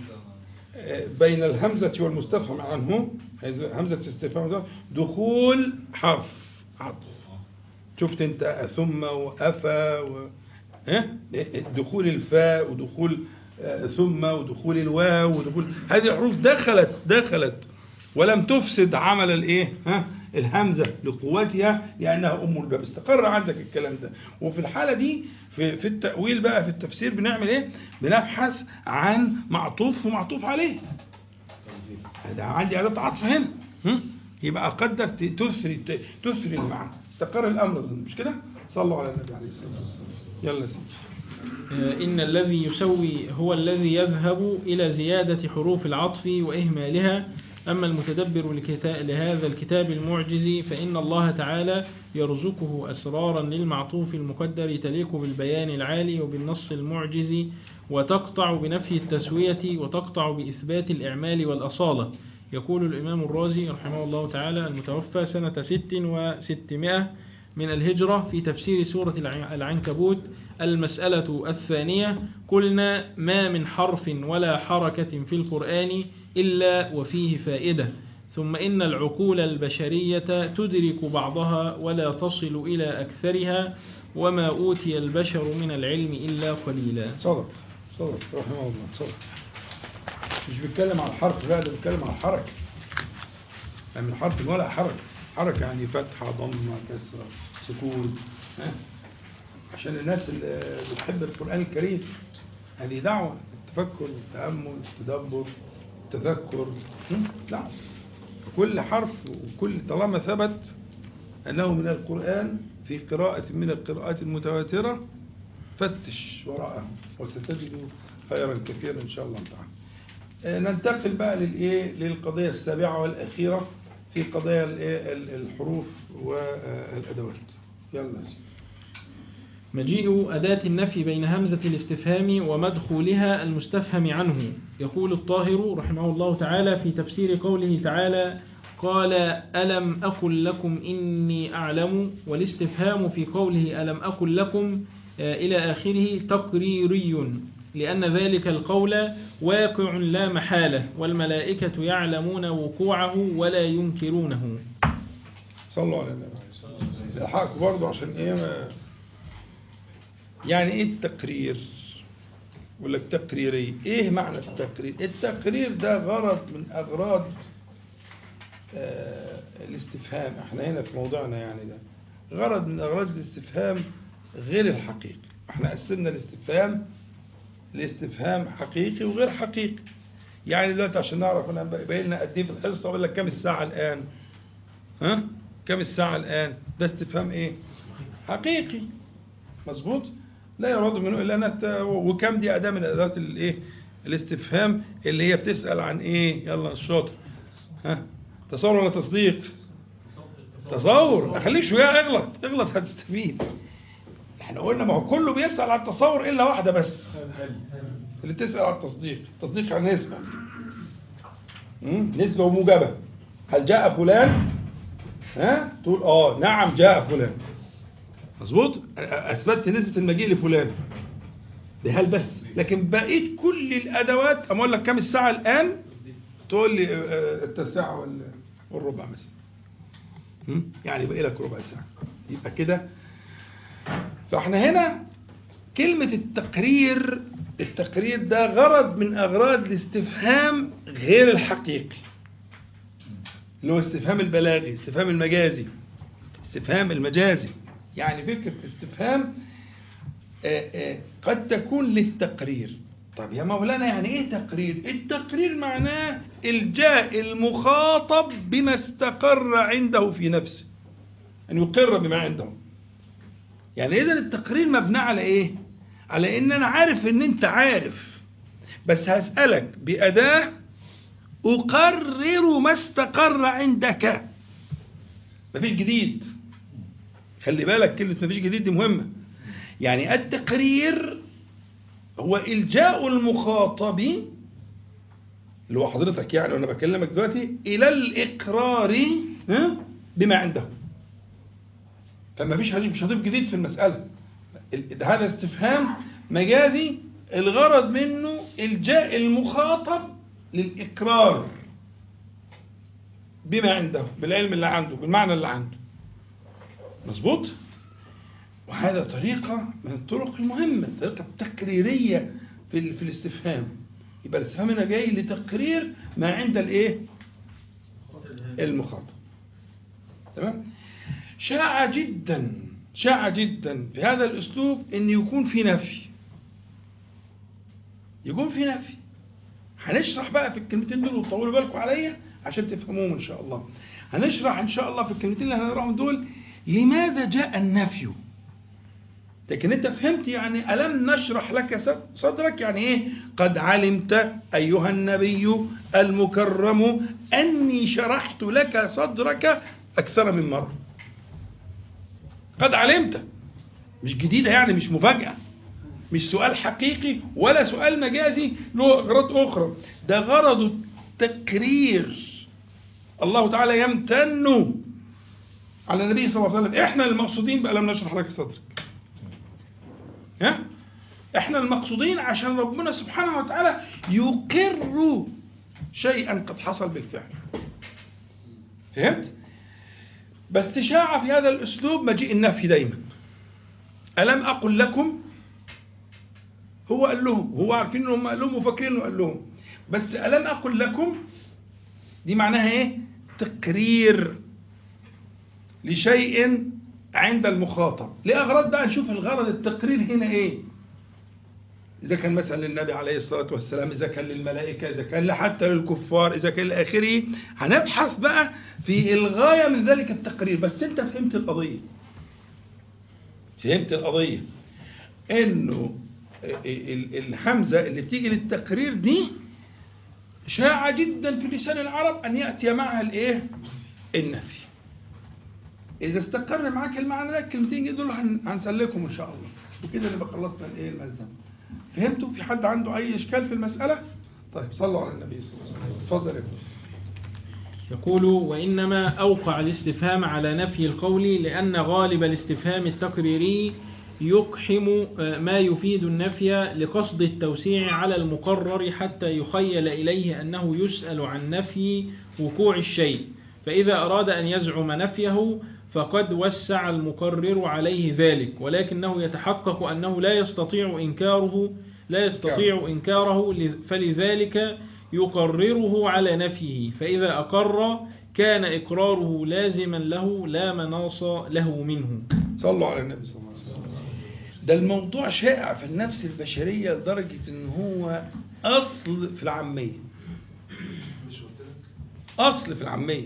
بين الهمزة والمستفهم عنه همزة استفهام ده دخول حرف عطف شفت انت ثم وأفى و... ها؟ دخول الفاء ودخول آه، ثم ودخول الواو ودخول هذه الحروف دخلت دخلت ولم تفسد عمل الايه ها الهمزه لقوتها لانها ام الباب استقر عندك الكلام ده وفي الحاله دي في في التاويل بقى في التفسير بنعمل ايه بنبحث عن معطوف ومعطوف عليه ده عندي اداه عطف هنا هم؟ يبقى اقدر ت- تثري ت- تثري المعنى استقر الامر أظن، مش كده صلوا على النبي عليه الصلاه والسلام يلا يا سيدي آه، إن الذي يسوي هو الذي يذهب إلى زيادة حروف العطف وإهمالها أما المتدبر لكتا- لهذا الكتاب المعجز فإن الله تعالى يرزقه أسرارا للمعطوف المقدر تليق بالبيان العالي وبالنص المعجز وتقطع بنفي التسوية وتقطع بإثبات الإعمال والأصالة يقول الإمام الرازي رحمه الله تعالى المتوفى سنة ست وستمائة من الهجرة في تفسير سورة الع- العنكبوت المسألة الثانية قلنا ما من حرف ولا حركة في القرآن إلا وفيه فائدة ثم إن العقول البشرية تدرك بعضها ولا تصل إلى أكثرها وما أوتي البشر من العلم إلا قليلا صدق صدق رحمه الله صدق مش بيتكلم على الحرف لا ده بيتكلم على الحركة يعني من حرف ولا حركة حركة يعني فتحة ضمة كسرة سكون ها عشان الناس اللي بتحب القرآن الكريم هذه دعوة التفكر والتأمل والتدبر التذكر هم؟ دعوة كل حرف وكل طالما ثبت أنه من القرآن في قراءة من القراءات المتواترة فتش وراءه وستجد خيرا كثيرا إن شاء الله تعالى آه، ننتقل بقى للإيه للقضية السابعة والأخيرة في قضايا الإيه؟ ال- الحروف والأدوات يلا يا سيدي. مجيء أداة النفي بين همزة الاستفهام ومدخولها المستفهم عنه يقول الطاهر رحمه الله تعالى في تفسير قوله تعالى قال ألم أقل لكم إني أعلم والاستفهام في قوله ألم أقل لكم آه، إلى آخره تقريري لأن ذلك القول واقع لا محالة والملائكة يعلمون وقوعه ولا ينكرونه صلوا على النبي الحق برضه عشان ايه ما يعني ايه التقرير ولا التقريري ايه معنى التقرير التقرير ده غرض من اغراض آه الاستفهام احنا هنا في موضوعنا يعني ده غرض من اغراض الاستفهام غير الحقيقي احنا قسمنا الاستفهام لاستفهام حقيقي وغير حقيقي يعني دلوقتي عشان نعرف انا باين لنا قد ايه في الحصه اقول لك كام الساعه الان ها كم الساعة الآن ده استفهام إيه حقيقي مظبوط لا يراد منه إلا نت... وكم دي أداة من أدوات الإيه الاستفهام اللي هي بتسأل عن إيه يلا الشاطر ها تصور ولا تصديق تصور ما خليك شوية اغلط اغلط هتستفيد احنا قلنا ما هو كله بيسأل عن التصور إلا واحدة بس اللي تسأل عن التصديق التصديق عن نسبة مم؟ نسبة وموجبة هل جاء فلان ها تقول اه نعم جاء فلان مظبوط اثبتت نسبه المجيء لفلان بهل بس لكن بقيت كل الادوات اما اقول لك كام الساعه الان تقول لي آه، التاسعه وال- والربع مثلا هم؟ يعني باقي لك ربع ساعه يبقى كده فاحنا هنا كلمه التقرير التقرير ده غرض من اغراض الاستفهام غير الحقيقي اللي هو استفهام البلاغي استفهام المجازي استفهام المجازي يعني فكرة استفهام آه، آه، قد تكون للتقرير طب يا مولانا يعني ايه تقرير التقرير معناه الجاء المخاطب بما استقر عنده في نفسه ان يقر بما عنده يعني اذا التقرير مبني على ايه على ان انا عارف ان انت عارف بس هسألك بأداة أقرر ما استقر عندك مفيش جديد خلي بالك كلمة مفيش جديد دي مهمة يعني التقرير هو إلجاء المخاطب اللي هو حضرتك يعني وأنا بكلمك دلوقتي إلى الإقرار ها، بما عنده فما فيش هضيف مش هضيف جديد في المسألة ال- هذا استفهام مجازي الغرض منه إلجاء المخاطب للإقرار بما عنده بالعلم اللي عنده بالمعنى اللي عنده مظبوط وهذا طريقة من الطرق المهمة طريقة تقريرية في, ال- في الاستفهام يبقى الاستفهام هنا جاي لتقرير ما عند الايه المخاطب تمام شاع جدا شاع جدا في هذا الاسلوب ان يكون في نفي يكون في نفي هنشرح بقى في الكلمتين دول وطولوا بالكم عليا عشان تفهموهم ان شاء الله هنشرح ان شاء الله في الكلمتين اللي هنقراهم دول لماذا جاء النفي لكن انت فهمت يعني الم نشرح لك صدرك يعني ايه قد علمت ايها النبي المكرم اني شرحت لك صدرك اكثر من مره قد علمت مش جديده يعني مش مفاجاه مش سؤال حقيقي ولا سؤال مجازي له أغراض أخرى ده غرض التكرير الله تعالى يمتن على النبي صلى الله عليه وسلم احنا المقصودين بقى لم نشرح لك صدرك ها احنا المقصودين عشان ربنا سبحانه وتعالى يقر شيئا قد حصل بالفعل فهمت بس شاع في هذا الاسلوب مجيء النفي دايما الم اقل لكم هو قال لهم هو عارفين انهم قال لهم وفاكرين انه قال لهم بس الم اقل لكم دي معناها ايه تقرير لشيء عند المخاطب لأغراض بقى نشوف الغرض التقرير هنا إيه إذا كان مثلا للنبي عليه الصلاة والسلام إذا كان للملائكة إذا كان حتى للكفار إذا كان لآخره هنبحث بقى في الغاية من ذلك التقرير بس أنت فهمت القضية فهمت القضية إنه ال- الحمزة اللي بتيجي للتقرير دي شاع جدا في لسان العرب أن يأتي معها الإيه؟ النفي إذا استقر معاك المعنى ده الكلمتين دول هن- هنسلكهم إن شاء الله وكده نبقى خلصنا الإيه الملزم فهمتوا في حد عنده أي إشكال في المسألة؟ طيب صلوا على النبي صلى الله عليه وسلم اتفضل يا ابني يقول وإنما أوقع الاستفهام على نفي القول لأن غالب الاستفهام التقريري يقحم آه، ما يفيد النفي لقصد التوسيع على المقرر حتى يخيل إليه أنه يسأل عن نفي وقوع الشيء فإذا أراد أن يزعم نفيه فقد وسع المقرر عليه ذلك ولكنه يتحقق أنه لا يستطيع إنكاره لا يستطيع إنكاره ل- فلذلك يقرره على نفيه فإذا أقر كان إقراره لازما له لا مناص له منه صلوا على النبي صلى الله عليه وسلم ده الموضوع شائع في النفس البشرية لدرجة ان هو اصل في العامية مش قلت لك اصل في العامية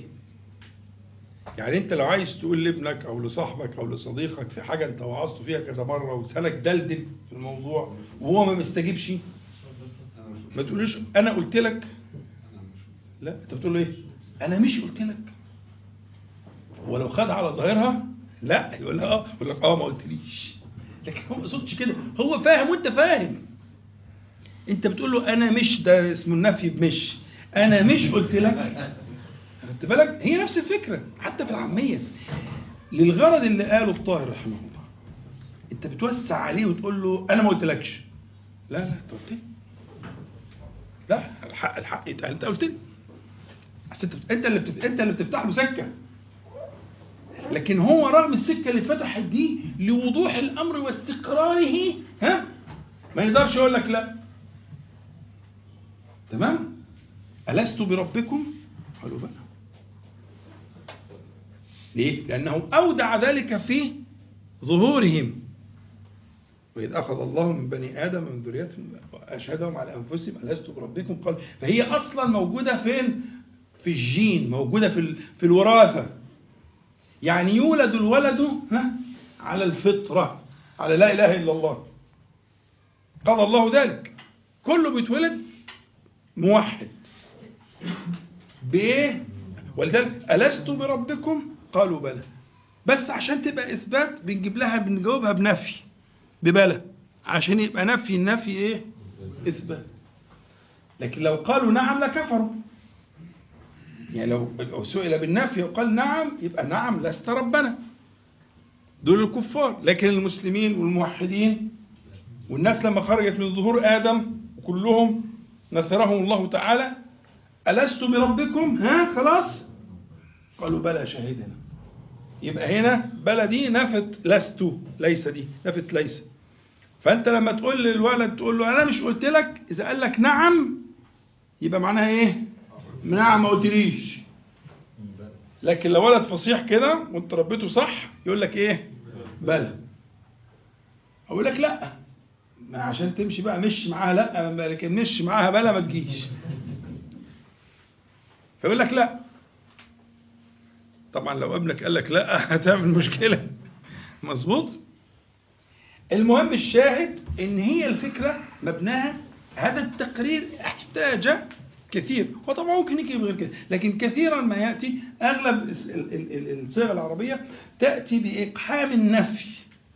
يعني انت لو عايز تقول لابنك او لصاحبك او لصديقك في حاجة انت وعظته فيها كذا مرة ولسانك دلدل في الموضوع وهو ما مستجيبش انا مش قلت ما تقولوش انا قلت لك انا مش قلت لا انت بتقول له ايه انا مش قلت لك ولو خد على ظاهرها لا يقول لها اه يقول لك اه ما قلتليش لكن هو ما يقصدش كده هو فاهم وانت فاهم انت بتقول له انا مش ده اسمه النفي بمش انا مش قلت لك خدت بالك هي نفس الفكره حتى في العاميه للغرض اللي قاله الطاهر رحمه الله انت بتوسع عليه وتقول له انا ما قلتلكش لا لا انت قلت لي لا الحق الحق يتقال انت قلت لي أصل انت انت اللي بتف... انت اللي بتفتح له سكه لكن هو رغم السكه اللي فتحت دي لوضوح الامر واستقراره ها ما يقدرش يقول لك لا تمام الست بربكم قالوا بلى ليه لانه اودع ذلك في ظهورهم وإذ أخذ الله من بني آدم من ذريتهم وأشهدهم على أنفسهم ألست بربكم قال فهي أصلا موجودة فين؟ في الجين موجودة في, ال... في الوراثة يعني يولد الولد ها على الفطرة على لا إله إلا الله قال الله ذلك كله بيتولد موحد بإيه؟ ولذلك ألست بربكم؟ قالوا بلى بس عشان تبقى إثبات بنجيب لها بنجاوبها بنفي ببلى عشان يبقى نفي النفي ايه اثبات لكن لو قالوا نعم لكفروا يعني لو لو سئل بالنفي وقال نعم يبقى نعم لست ربنا دول الكفار لكن المسلمين والموحدين والناس لما خرجت من ظهور ادم وكلهم نثرهم الله تعالى ألست بربكم ها خلاص قالوا بلى شهدنا يبقى هنا بلى دي نفت لست ليس دي نفت ليس فانت لما تقول للولد تقول له انا مش قلت لك اذا قال لك نعم يبقى معناها ايه نعم ما قلتليش لكن لو ولد فصيح كده وانت ربيته صح يقول لك ايه بلى اقول لك لا ما عشان تمشي بقى مش معاها لا لكن مش معاها بلى ما تجيش فيقول لك لا طبعا لو ابنك قال لك لا هتعمل مشكلة مظبوط المهم الشاهد ان هي الفكرة مبناها هذا التقرير احتاج كثير وطبعا ممكن يجي غير كده لكن كثيرا ما يأتي أغلب ال- ال- ال- الصيغ العربية تأتي بإقحام النفي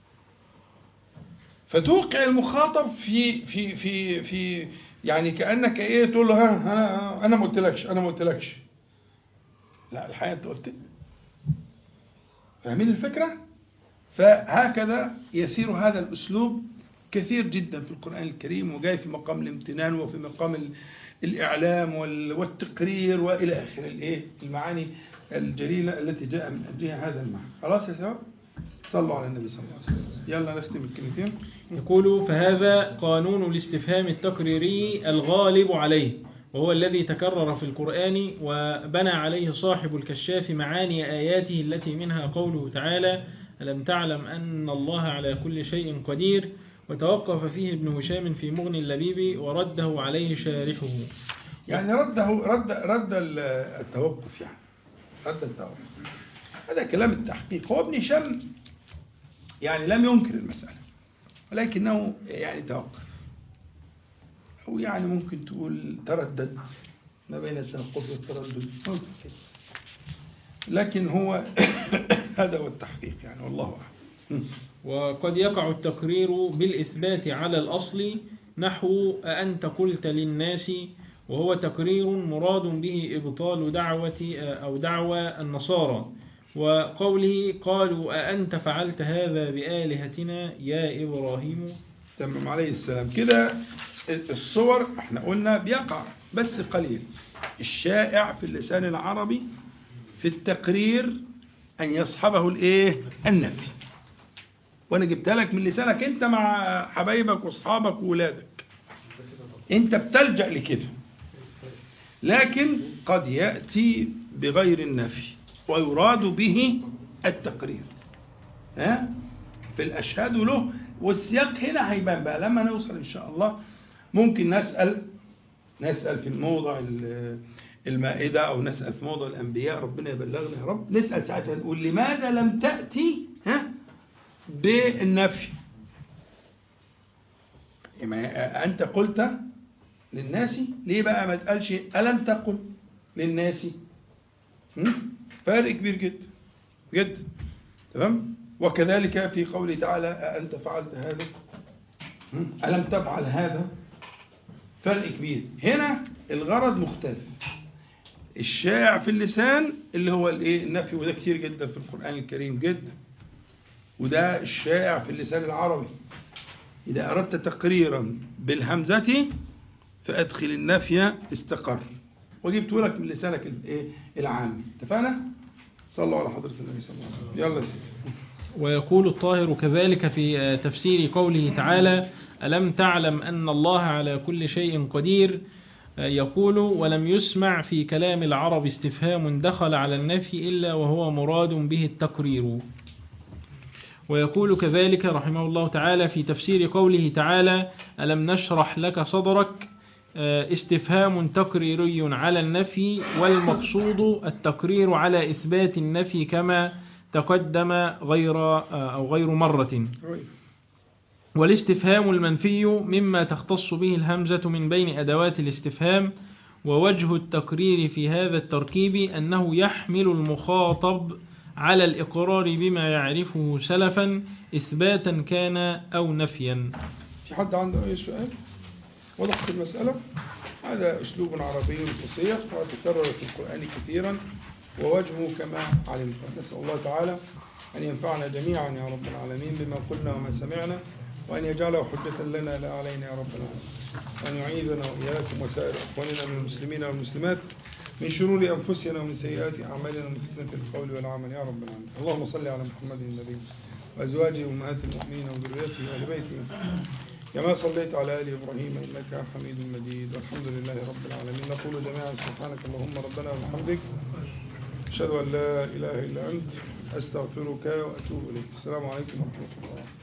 فتوقع المخاطب في في في في يعني كأنك ايه تقول له ها انا انا ما قلتلكش انا ما قلتلكش لا الحقيقة انت قلت لي فاهمين الفكرة؟ فهكذا يسير هذا الأسلوب كثير جدا في القرآن الكريم وجاي في مقام الامتنان وفي مقام ال- الإعلام وال- والتقرير وإلى آخر الإيه المعاني الجليلة التي جاء من أجلها هذا المعنى خلاص يا شباب صلوا على النبي صلى الله عليه وسلم يلا نختم الكلمتين يقول فهذا قانون الاستفهام التقريري الغالب عليه وهو الذي تكرر في القرآن وبنى عليه صاحب الكشاف معاني آياته التي منها قوله تعالى ألم تعلم أن الله على كل شيء قدير وتوقف فيه ابن هشام في مغني اللبيب ورده عليه شارحه يعني رده رد رد ال- التوقف يعني رد التوقف هذا كلام التحقيق هو ابن هشام يعني لم ينكر المسألة ولكنه يعني توقف أو يعني ممكن تقول تردد ما بين التوقف والتردد ممكن كده. لكن هو هذا هو التحقيق يعني والله أعلم وقد يقع التقرير بالإثبات على الأصل نحو أأنت قلت للناس وهو تقرير مراد به إبطال دعوة أو دعوى النصارى وقوله قالوا أأنت فعلت هذا بآلهتنا يا إبراهيم تمام عليه السلام كده الصور احنا قلنا بيقع بس قليل الشائع في اللسان العربي في التقرير أن يصحبه الإيه؟ النفي وأنا جبتها لك من لسانك أنت مع حبايبك وأصحابك وولادك أنت بتلجأ لكده لكن قد يأتي بغير النفي ويراد به التقرير ها في الأشهاد له والسياق هنا هيبان بقى لما نوصل إن شاء الله ممكن نسأل نسأل في الموضع ال- المائدة أو نسأل في موضع الأنبياء ربنا يبلغنا يا رب نسأل ساعتها نقول لماذا لم تأتي ها بالنفي ما أنت قلت للناس ليه بقى ما تقالش ألم تقل للناس هم؟ فرق كبير جدا جدا تمام وكذلك في قوله تعالى أأنت فعلت هذا هم؟ ألم تفعل هذا فرق كبير هنا الغرض مختلف الشائع في اللسان اللي هو الايه النفي وده كتير جدا في القرآن الكريم جدا وده الشائع في اللسان العربي إذا أردت تقريرا بالهمزة فأدخل النفي استقر وجبته لك من لسانك الايه العامي اتفقنا؟ صلوا على حضرة النبي صلى الله عليه وسلم يلا يا سيدي ويقول الطاهر كذلك في تفسير قوله تعالى ألم تعلم أن الله على كل شيء قدير يقول ولم يسمع في كلام العرب استفهام دخل على النفي إلا وهو مراد به التقرير ويقول كذلك رحمه الله تعالى في تفسير قوله تعالى ألم نشرح لك صدرك استفهام تقريري على النفي والمقصود التقرير على إثبات النفي كما تقدم غير أو غير مرة والاستفهام المنفي مما تختص به الهمزة من بين أدوات الاستفهام ووجه التقرير في هذا التركيب أنه يحمل المخاطب على الإقرار بما يعرفه سلفا إثباتا كان أو نفيا في حد عنده أي سؤال؟ وضحت المسألة؟ هذا أسلوب عربي فصيح وتكرر في القرآن كثيرا ووجهه كما علمت نسأل الله تعالى أن ينفعنا جميعا يا رب العالمين بما قلنا وما سمعنا وأن يجعله حجة لنا لا علينا يا رب العالمين وأن يعيذنا وإياكم وسائر أخواننا من المسلمين والمسلمات من شرور أنفسنا ومن سيئات أعمالنا ومن فتنة القول والعمل يا رب العالمين اللهم صل على محمد النبي وأزواجه أمهات المؤمنين وذريته وآل بيته كما صليت على آل إبراهيم إنك حميد مجيد والحمد لله رب العالمين نقول جميعا سبحانك اللهم ربنا وبحمدك أشهد أن لا إله إلا أنت أستغفرك وأتوب إليك السلام عليكم ورحمة الله